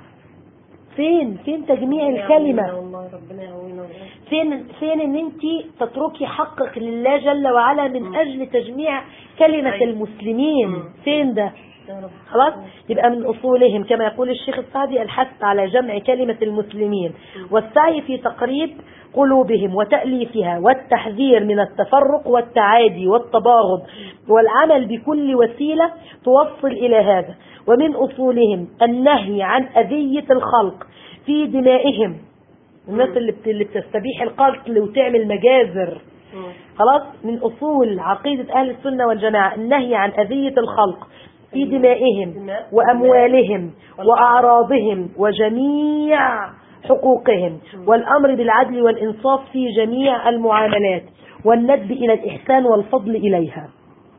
فين فين تجميع الكلمة والله ربنا يقوينا والله. فين فين ان انت تتركي حقك لله جل وعلا من اجل تجميع كلمة أيوة. المسلمين فين ده يا رب خلاص يبقى من اصولهم كما يقول الشيخ السعدي الحث على جمع كلمة المسلمين والسعي في تقريب قلوبهم وتأليفها والتحذير من التفرق والتعادي والتباغض والعمل بكل وسيلة توصل إلى هذا ومن أصولهم النهي عن أذية الخلق في دمائهم الناس اللي بت- اللي بتستبيح القتل وتعمل مجازر مم. خلاص من أصول عقيدة أهل السنة والجماعة النهي عن أذية الخلق في دمائهم وأموالهم وأعراضهم وجميع حقوقهم والأمر بالعدل والإنصاف في جميع المعاملات والندب إلى الإحسان والفضل إليها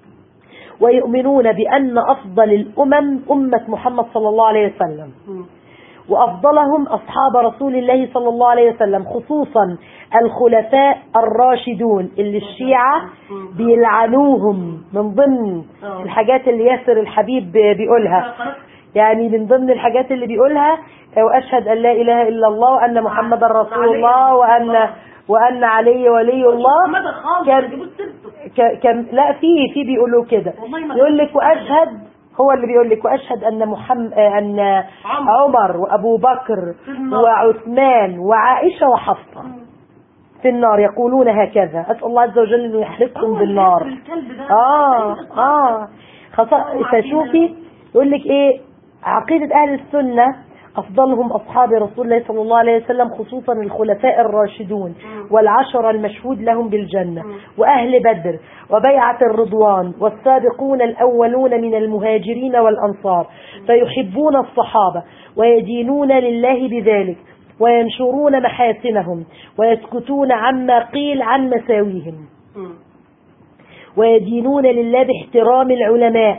ويؤمنون بأن أفضل الأمم أمة محمد صلى الله عليه وسلم مم. وأفضلهم أصحاب رسول الله صلى الله عليه وسلم خصوصا الخلفاء الراشدون اللي الشيعة بيلعنوهم من ضمن آه. الحاجات اللي ياسر الحبيب بيقولها يعني من ضمن الحاجات اللي بيقولها وأشهد أن لا إله إلا الله وأن محمد رسول الله وأن وأن علي ولي الله ماذا خالص كان جابوا سيرته ك- كان لا في في بيقولوا كده والله ما- يقول لك واشهد هو اللي بيقول لك واشهد ان محمد ان عمر. عمر وابو بكر في النار. وعثمان وعائشه وحفصه في النار يقولون هكذا اسال الله عز وجل انه يحرقهم بالنار الكلب ده اه اه خاصة فشوفي يقول لك ايه عقيدة اهل السنة افضلهم اصحاب رسول الله صلى الله عليه وسلم خصوصا الخلفاء الراشدون والعشرة المشهود لهم بالجنة واهل بدر وبيعة الرضوان والسابقون الاولون من المهاجرين والانصار فيحبون الصحابة ويدينون لله بذلك وينشرون محاسنهم ويسكتون عما قيل عن مساويهم مم. ويدينون لله باحترام العلماء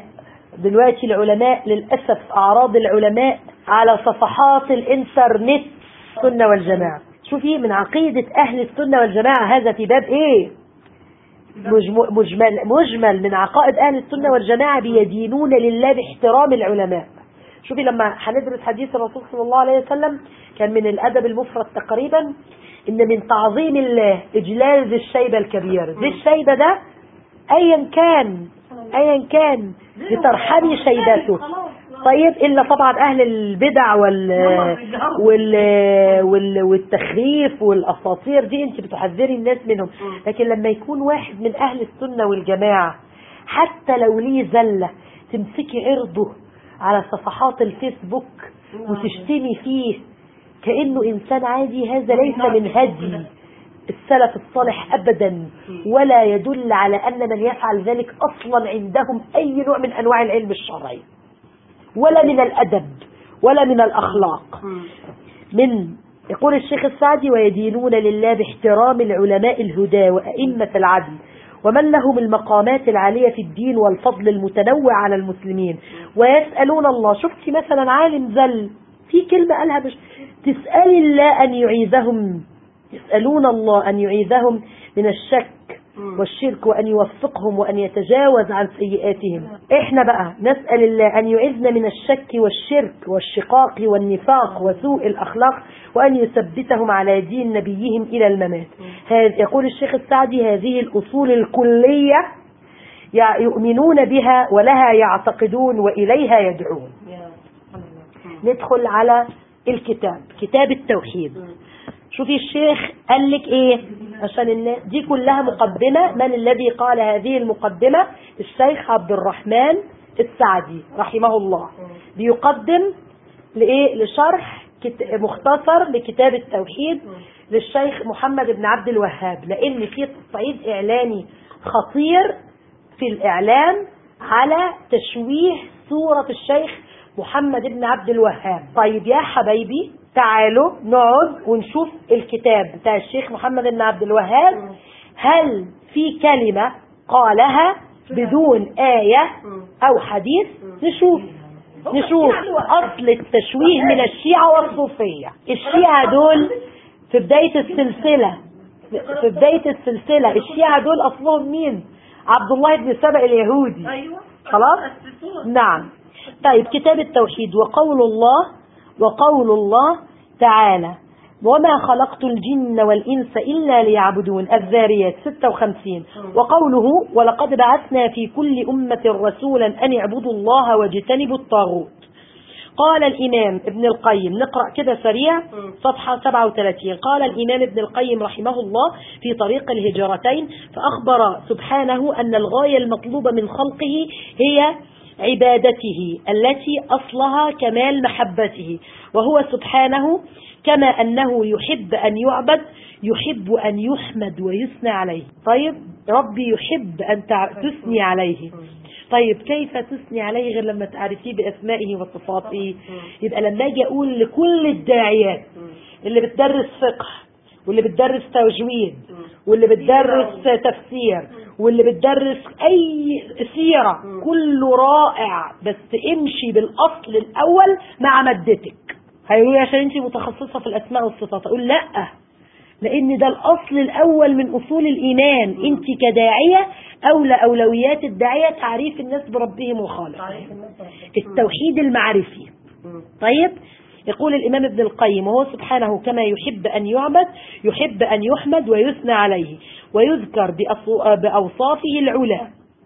دلوقتي العلماء للأسف أعراض العلماء على صفحات الإنترنت السنة والجماعة شوفي من عقيدة أهل السنة والجماعة هذا في باب إيه مجم- مجمل, مجمل من عقائد أهل السنة والجماعة بيدينون لله باحترام العلماء شوفي لما هندرس حديث الرسول صلى الله عليه وسلم كان من الأدب المفرد تقريبا إن من تعظيم الله إجلال ذي الشيبة الكبير ذي الشيبة ده أيا كان أيا كان لترحمي شيبته طيب إلا طبعا أهل البدع وال وال وال والتخريف والأساطير دي أنت بتحذري الناس منهم لكن لما يكون واحد من أهل السنة والجماعة حتى لو ليه زلة تمسكي عرضه على صفحات الفيسبوك وتشتمي فيه كأنه إنسان عادي هذا ليس من هدي السلف الصالح أبدا ولا يدل على أن من يفعل ذلك أصلا عندهم أي نوع من أنواع العلم الشرعي ولا من الأدب ولا من الأخلاق من يقول الشيخ السعدي ويدينون لله باحترام العلماء الهدى وأئمة العدل ومن لهم المقامات العالية في الدين والفضل المتنوع على المسلمين ويسألون الله شفتي مثلا عالم زل في كلمة قالها مش تسأل الله أن يعيذهم يسألون الله أن يعيذهم من الشك والشرك وأن يوفقهم وأن يتجاوز عن سيئاتهم إحنا بقى نسأل الله أن يعذنا من الشك والشرك والشقاق والنفاق وسوء الأخلاق وأن يثبتهم على دين نبيهم إلى الممات هذا يقول الشيخ السعدي هذه الأصول الكلية يع- يؤمنون بها ولها يعتقدون وإليها يدعون ندخل على الكتاب كتاب التوحيد شوفي الشيخ قال لك ايه عشان الناس دي كلها مقدمة من الذي قال هذه المقدمة الشيخ عبد الرحمن السعدي رحمه الله بيقدم لإيه لشرح كت- مختصر لكتاب التوحيد للشيخ محمد بن عبد الوهاب لأن في تصعيد إعلاني خطير في الإعلام على تشويه صورة الشيخ محمد بن عبد الوهاب طيب يا حبايبي تعالوا نقعد ونشوف الكتاب بتاع الشيخ محمد بن عبد الوهاب هل في كلمة قالها بدون آية أو حديث نشوف نشوف أصل التشويه من الشيعة والصوفية الشيعة دول في بداية السلسلة في بداية السلسلة الشيعة دول أصلهم مين عبد الله بن سبأ اليهودي ايوه خلاص نعم طيب كتاب التوحيد وقول الله وقول الله تعالى وما خلقت الجن والإنس إلا ليعبدون الذاريات 56 وقوله ولقد بعثنا في كل أمة رسولا أن اعبدوا الله واجتنبوا الطاغوت قال الإمام ابن القيم نقرأ كده سريع صفحة 37 قال الإمام ابن القيم رحمه الله في طريق الهجرتين فأخبر سبحانه أن الغاية المطلوبة من خلقه هي عبادته التي أصلها كمال محبته وهو سبحانه كما أنه يحب أن يعبد يحب أن يحمد ويثنى عليه طيب ربي يحب أن تع- تثني عليه طيب كيف تثني عليه غير لما تعرفيه بأسمائه وصفاته يبقى لما أجي أقول لكل الداعيات اللي بتدرس فقه واللي بتدرس تجويد واللي بتدرس تفسير واللي بتدرس أي سيرة كله رائع بس امشي بالأصل الأول مع مادتك هيقولوا لي عشان انت متخصصة في الأسماء والصفات أقول لأ لأن ده الأصل الأول من أصول الإيمان أنت كداعية أولى أولويات الداعية تعريف الناس بربهم وخالق التوحيد المعرفي طيب يقول الإمام ابن القيم وهو سبحانه كما يحب أن يعبد يحب أن يحمد ويثنى عليه ويذكر بأصو- بأوصافه العلى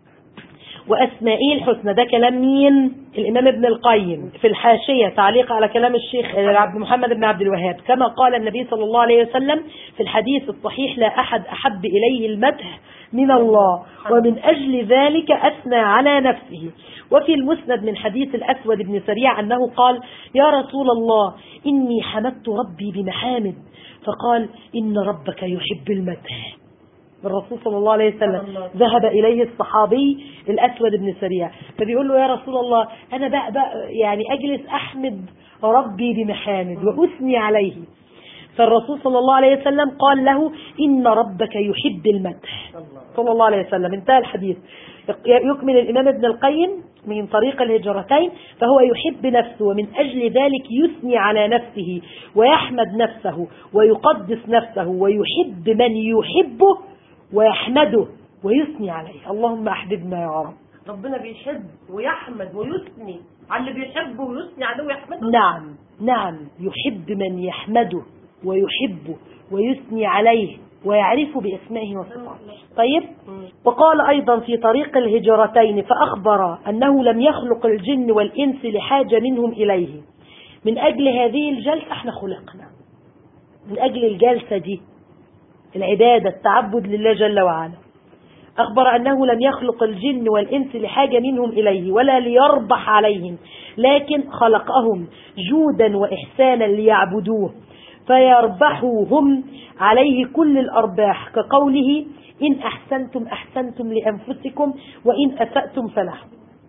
وأسمائه الحسنى ده كلام مين الإمام ابن القيم في الحاشية تعليق على كلام الشيخ عبد محمد بن عبد الوهاب كما قال النبي صلى الله عليه وسلم في الحديث الصحيح لا أحد أحب إليه المدح من الله ومن أجل ذلك أثنى على نفسه وفي المسند من حديث الأسود بن سريع أنه قال يا رسول الله إني حمدت ربي بمحامد فقال إن ربك يحب المدح الرسول صلى الله عليه وسلم ذهب إليه الصحابي الأسود بن سريع فبيقول له يا رسول الله أنا بقى, بقى يعني أجلس أحمد ربي بمحامد وأثني عليه فالرسول صلى الله عليه وسلم قال له إن ربك يحب المدح صلى الله عليه وسلم انتهى الحديث يكمل الإمام ابن القيم من طريق الهجرتين فهو يحب نفسه ومن أجل ذلك يثني على نفسه ويحمد نفسه ويقدس نفسه ويحب من يحبه ويحمده ويثني عليه اللهم أحببنا يا رب ربنا بيحب ويحمد ويثني على اللي بيحبه ويثني عليه ويحمده نعم نعم يحب من يحمده ويحبه ويثني عليه ويعرف باسمائه وصفاته طيب وقال أيضا في طريق الهجرتين فأخبر أنه لم يخلق الجن والإنس لحاجة منهم إليه من أجل هذه الجلسة احنا خلقنا من أجل الجلسة دي العبادة التعبد لله جل وعلا أخبر أنه لم يخلق الجن والإنس لحاجة منهم إليه ولا ليربح عليهم لكن خلقهم جودا وإحسانا ليعبدوه فيربحوا هم عليه كل الأرباح كقوله إن أحسنتم أحسنتم لأنفسكم وإن أسأتم فلهم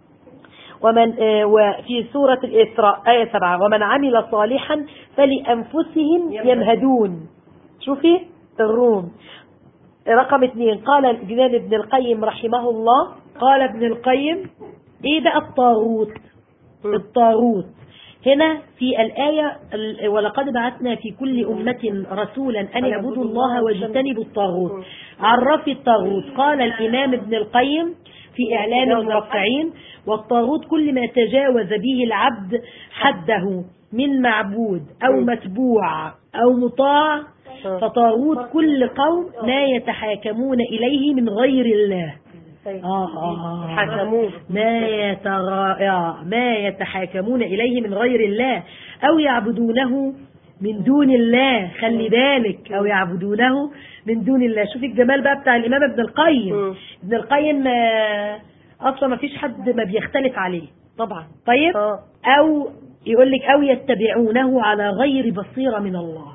ومن آه، وفي سورة الإسراء آية 7 ومن عمل صالحا فلأنفسهم يمهدون شوفي الروم رقم اثنين قال الإمام ابن القيم رحمه الله قال ابن القيم ايه بقى الطاغوت الطاغوت هنا في الآية ال- ولقد بعثنا في كل أمة رسولا أن يعبدوا الله واجتنبوا الطاغوت عرف الطاغوت قال الإمام ابن القيم في إعلام المرفعين والطاغوت كل ما تجاوز به العبد حده من معبود أو متبوع أو مطاع فطاغوت كل قوم ما يتحاكمون إليه من غير الله آه آه حكموه. ما يتغا... آه، ما يتحاكمون إليه من غير الله أو يعبدونه من دون الله خلي بالك أو يعبدونه من دون الله شوفي الجمال بقى بتاع الإمام ابن القيم مم. ابن القيم آه، أصلا ما فيش حد ما بيختلف عليه طبعا طيب اه أو يقول لك أو يتبعونه على غير بصيرة من الله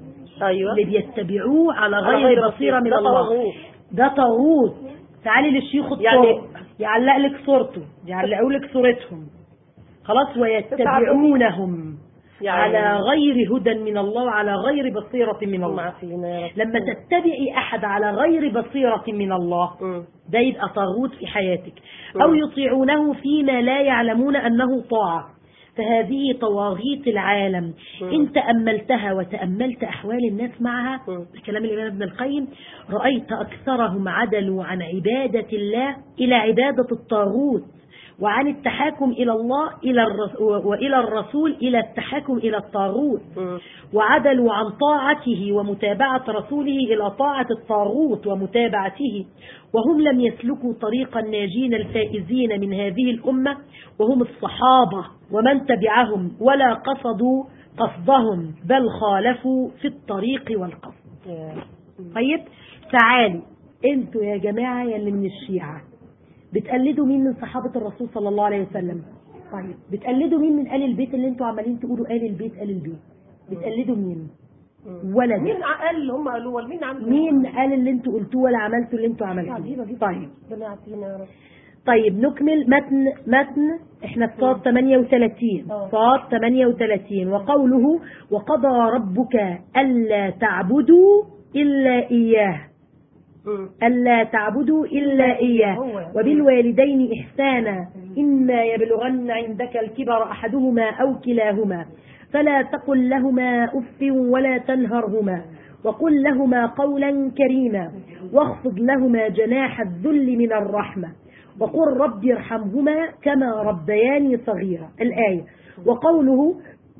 ايوه اللي بيتبعوه على على غير غير بصيرة من ده الله طاغوت. ده طاغوت تعالي للشيوخ الطرق يعني- يعلق لك صورته يعلقوا لك صورتهم خلاص ويتبعونهم يعني- على غير هدى من الله وعلى غير بصيرة من اللهم الله عافينا يا رب لما تتبعي أحد على غير بصيرة من الله مم. ده يبقى طاغوت في حياتك أو مم. يطيعونه فيما لا يعلمون أنه طاعة فهذه طواغيت العالم مم. إن تأملتها وتأملت أحوال الناس معها مم. ده كلام الإمام ابن القيم رأيت أكثرهم عدلوا عن عبادة الله إلى عبادة الطاغوت وعن التحاكم إلى الله إلى الرس وإلى الرسول إلى التحاكم إلى الطاغوت مم. وعدلوا عن طاعته ومتابعة رسوله إلى طاعة الطاغوت ومتابعته وهم لم يسلكوا طريق الناجين الفائزين من هذه الأمة وهم الصحابة ومن تبعهم ولا قصدوا قصدهم بل خالفوا في الطريق والقصد يا. طيب تعالوا انتوا يا جماعة يا اللي من الشيعة بتقلدوا مين من صحابة الرسول صلى الله عليه وسلم طيب بتقلدوا مين من آل البيت اللي انتوا عمالين تقولوا آل البيت آل البيت بتقلدوا مين ولا ده مين قال اللي هم قالوه ولا مين عمل مين قال اللي انتوا قلتوه ولا عملتوا اللي انتوا عجيبة عملتوه جدا. طيب ربنا يعافينا يا رب طيب نكمل متن متن احنا في صاد 38 اه. صاد 38 وقوله وقضى ربك ألا تعبدوا إلا إياه مم. ألا تعبدوا إلا إياه هو. وبالوالدين إحسانا إما يبلغن عندك الكبر أحدهما أو كلاهما فلا تقل لهما أف ولا تنهرهما وقل لهما قولا كريما واخفض لهما جناح الذل من الرحمة وقل رب ارحمهما كما ربياني صغيرا الآية وقوله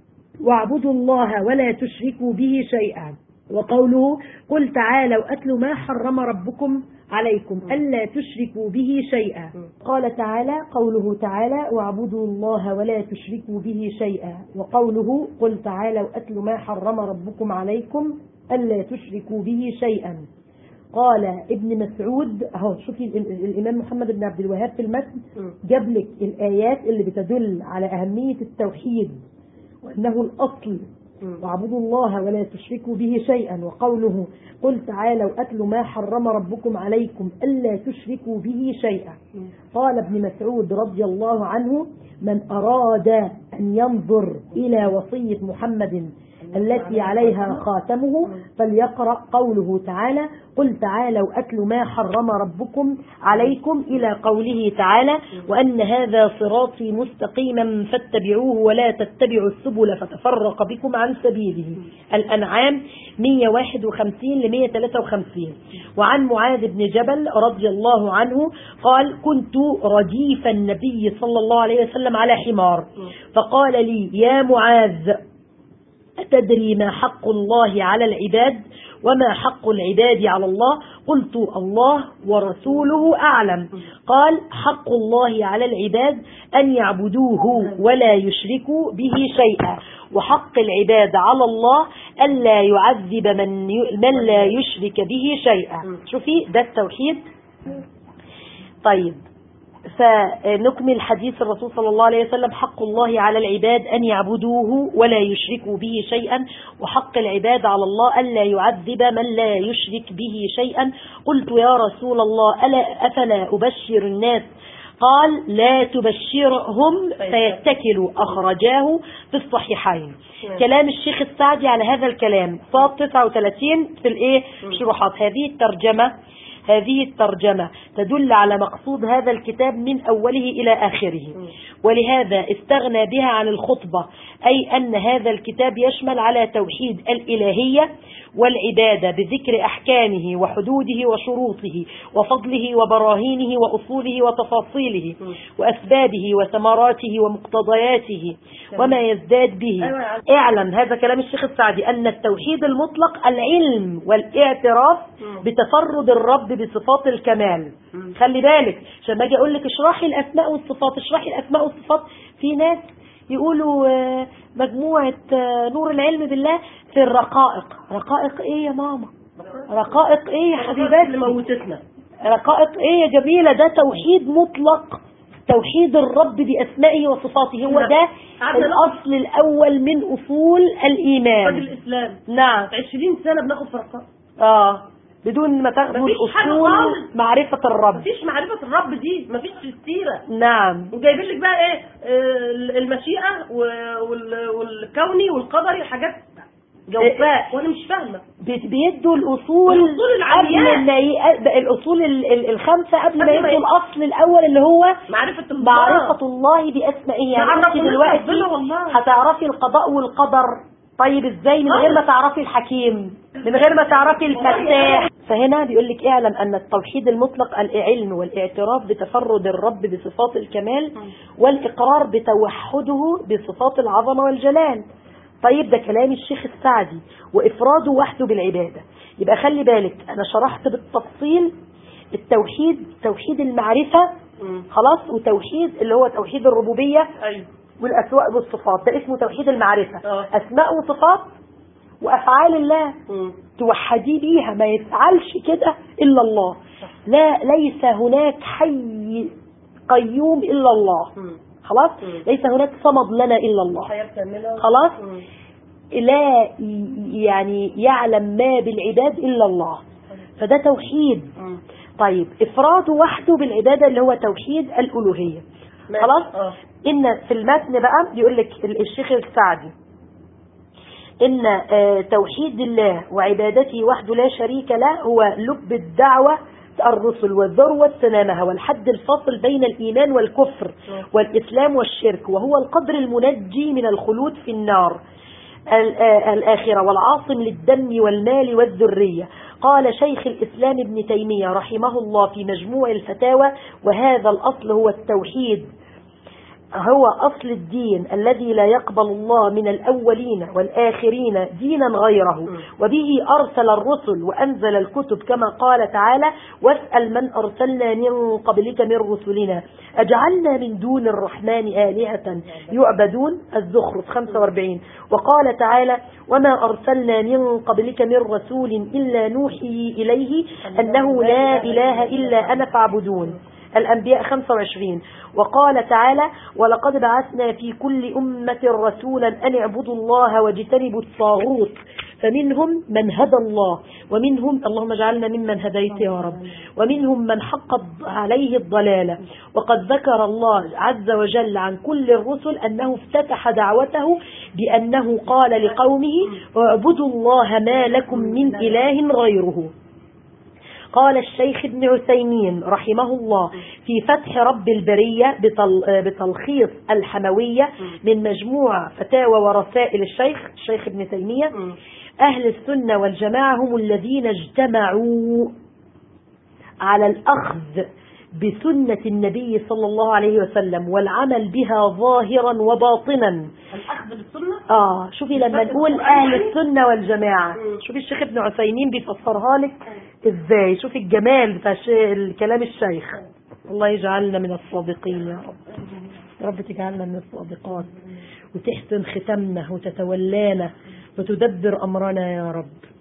واعبدوا الله ولا تشركوا به شيئا وقوله قل تعالوا أتل ما حرم ربكم عليكم ألا تشركوا به شيئا قال تعالى قوله تعالى واعبدوا الله ولا تشركوا به شيئا وقوله قل تعالوا أتل ما حرم ربكم عليكم ألا تشركوا به شيئا قال ابن مسعود اهو شوفي ال- ال- الامام محمد بن عبد الوهاب في المتن مم. جاب لك الايات اللي بتدل على اهميه التوحيد وانه الاصل مم. واعبدوا الله ولا تشركوا به شيئا وقوله قل تعالوا اتلوا ما حرم ربكم عليكم الا تشركوا به شيئا مم. قال ابن مسعود رضي الله عنه من أراد أن ينظر إلى وصية محمد التي عليها خاتمه فليقرأ قوله تعالى قل تعالوا أتل ما حرم ربكم عليكم إلى قوله تعالى وأن هذا صراطي مستقيما فاتبعوه ولا تتبعوا السبل فتفرق بكم عن سبيله الأنعام 151 ل 153 وعن معاذ بن جبل رضي الله عنه قال كنت رديف النبي صلى الله عليه وسلم على حمار فقال لي يا معاذ أتدري ما حق الله على العباد وما حق العباد على الله قلت الله ورسوله أعلم قال حق الله على العباد أن يعبدوه ولا يشركوا به شيئا وحق العباد على الله ألا يعذب من, ي... من لا يشرك به شيئا شوفي ده التوحيد طيب فنكمل حديث الرسول صلى الله عليه وسلم حق الله على العباد أن يعبدوه ولا يشركوا به شيئا وحق العباد على الله ألا يعذب من لا يشرك به شيئا قلت يا رسول الله ألا أفلا أبشر الناس قال لا تبشرهم فيتكلوا أخرجاه في الصحيحين كلام الشيخ السعدي على هذا الكلام صاد 39 في الايه شروحات هذه الترجمة هذه الترجمة تدل على مقصود هذا الكتاب من أوله إلى آخره ولهذا استغنى بها عن الخطبة أي أن هذا الكتاب يشمل على توحيد الإلهية والعبادة بذكر أحكامه وحدوده وشروطه وفضله وبراهينه وأصوله وتفاصيله وأسبابه وثمراته ومقتضياته وما يزداد به اعلم هذا كلام الشيخ السعدي أن التوحيد المطلق العلم والاعتراف بتفرد الرب بصفات الكمال خلي بالك عشان ما اجي اقول لك اشرحي الاسماء والصفات اشرحي الاسماء والصفات في ناس يقولوا آه، مجموعة آه، نور العلم بالله في الرقائق رقائق ايه يا ماما رقائق ايه يا اللي حبيباتي موتتنا رقائق ايه يا جميلة ده توحيد مطلق توحيد الرب بأسمائه وصفاته هو نعم. ده عبد الله. الأصل الأول من أصول راجل الإيمان الاسلام نعم 20 سنه بناخد فرقات اه بدون ما تاخدوا مفيش حاجة الأصول خالص. معرفة الرب مفيش معرفه الرب دي مفيش في السيره نعم وجايبين لك بقى ايه آه، المشيئه و- وال- والكوني والقدري حاجات جوفاء وانا مش فاهمه بي- بيدوا الأصول الأصول العلياء. قبل ما ي... الأصول ال- ال- الخمسة قبل ما قبل ما يدوا ي- الأصل الأول اللي هو معرفه الله معرفة الله بأسمائه يعني معرفة انت الله دلوقتي ربنا والله. هتعرفي القضاء والقدر طيب ازاي من غير ما تعرفي الحكيم من غير ما تعرفي الفتاح فهنا بيقول لك اعلم ان التوحيد المطلق العلم والاعتراف بتفرد الرب بصفات الكمال والاقرار بتوحده بصفات العظمه والجلال طيب ده كلام الشيخ السعدي وافراده وحده بالعباده يبقى خلي بالك انا شرحت بالتفصيل التوحيد توحيد المعرفه مم. خلاص وتوحيد اللي هو توحيد الربوبيه ايوه والاسماء والصفات ده اسمه توحيد المعرفه اه. اسماء وصفات وافعال الله مم. توحديه بيها ما يفعلش كده الا الله لا ليس هناك حي قيوم الا الله مم. خلاص مم. ليس هناك صمد لنا الا الله حياه كامله خلاص مم. لا ي- يعني يعلم ما بالعباد الا الله فده توحيد مم. طيب افراده وحده بالعباده اللي هو توحيد الالوهيه ماشي. خلاص اه ان في المتن بقى بيقول لك ال- الشيخ السعدي ان آه، توحيد الله وعبادته وحده لا شريك له هو لب الدعوه الرسل والذروة سنامها والحد الفاصل بين الإيمان والكفر والإسلام والشرك وهو القدر المنجي من الخلود في النار ال- آه، الآخرة والعاصم للدم والمال والذرية قال شيخ الإسلام ابن تيمية رحمه الله في مجموع الفتاوى وهذا الأصل هو التوحيد هو أصل الدين الذي لا يقبل الله من الأولين والآخرين دينا غيره وبه أرسل الرسل وأنزل الكتب كما قال تعالى واسأل من أرسلنا من قبلك من رسلنا أجعلنا من دون الرحمن آلهة يعبدون الزخرف 45 وقال تعالى وما أرسلنا من قبلك من رسول إلا نوحي إليه أنه لا إله إلا أنا فاعبدون الأنبياء 25 وقال تعالى ولقد بعثنا في كل أمة رسولا أن اعبدوا الله واجتنبوا الطاغوت فمنهم من هدى الله ومنهم اللهم اجعلنا ممن هديت يا رب ومنهم من حقت عليه الضلالة وقد ذكر الله عز وجل عن كل الرسل أنه افتتح دعوته بأنه قال لقومه اعبدوا الله ما لكم من إله غيره قال الشيخ ابن عثيمين رحمه الله في فتح رب البرية بتل بتلخيص الحموية من مجموع فتاوى ورسائل الشيخ الشيخ ابن تيمية أهل السنة والجماعة هم الذين اجتمعوا على الأخذ بسنة النبي صلى الله عليه وسلم والعمل بها ظاهرا وباطنا الأخذ بالسنة اه شوفي لما نقول اهل السنه والجماعه شوفي الشيخ ابن عثيمين بيفسرها لك ازاي شوفي الجمال بتاع الش- كلام الشيخ الله يجعلنا من الصادقين يا رب يا رب تجعلنا من الصادقات وتحسن ختامنا وتتولانا وتدبر امرنا يا رب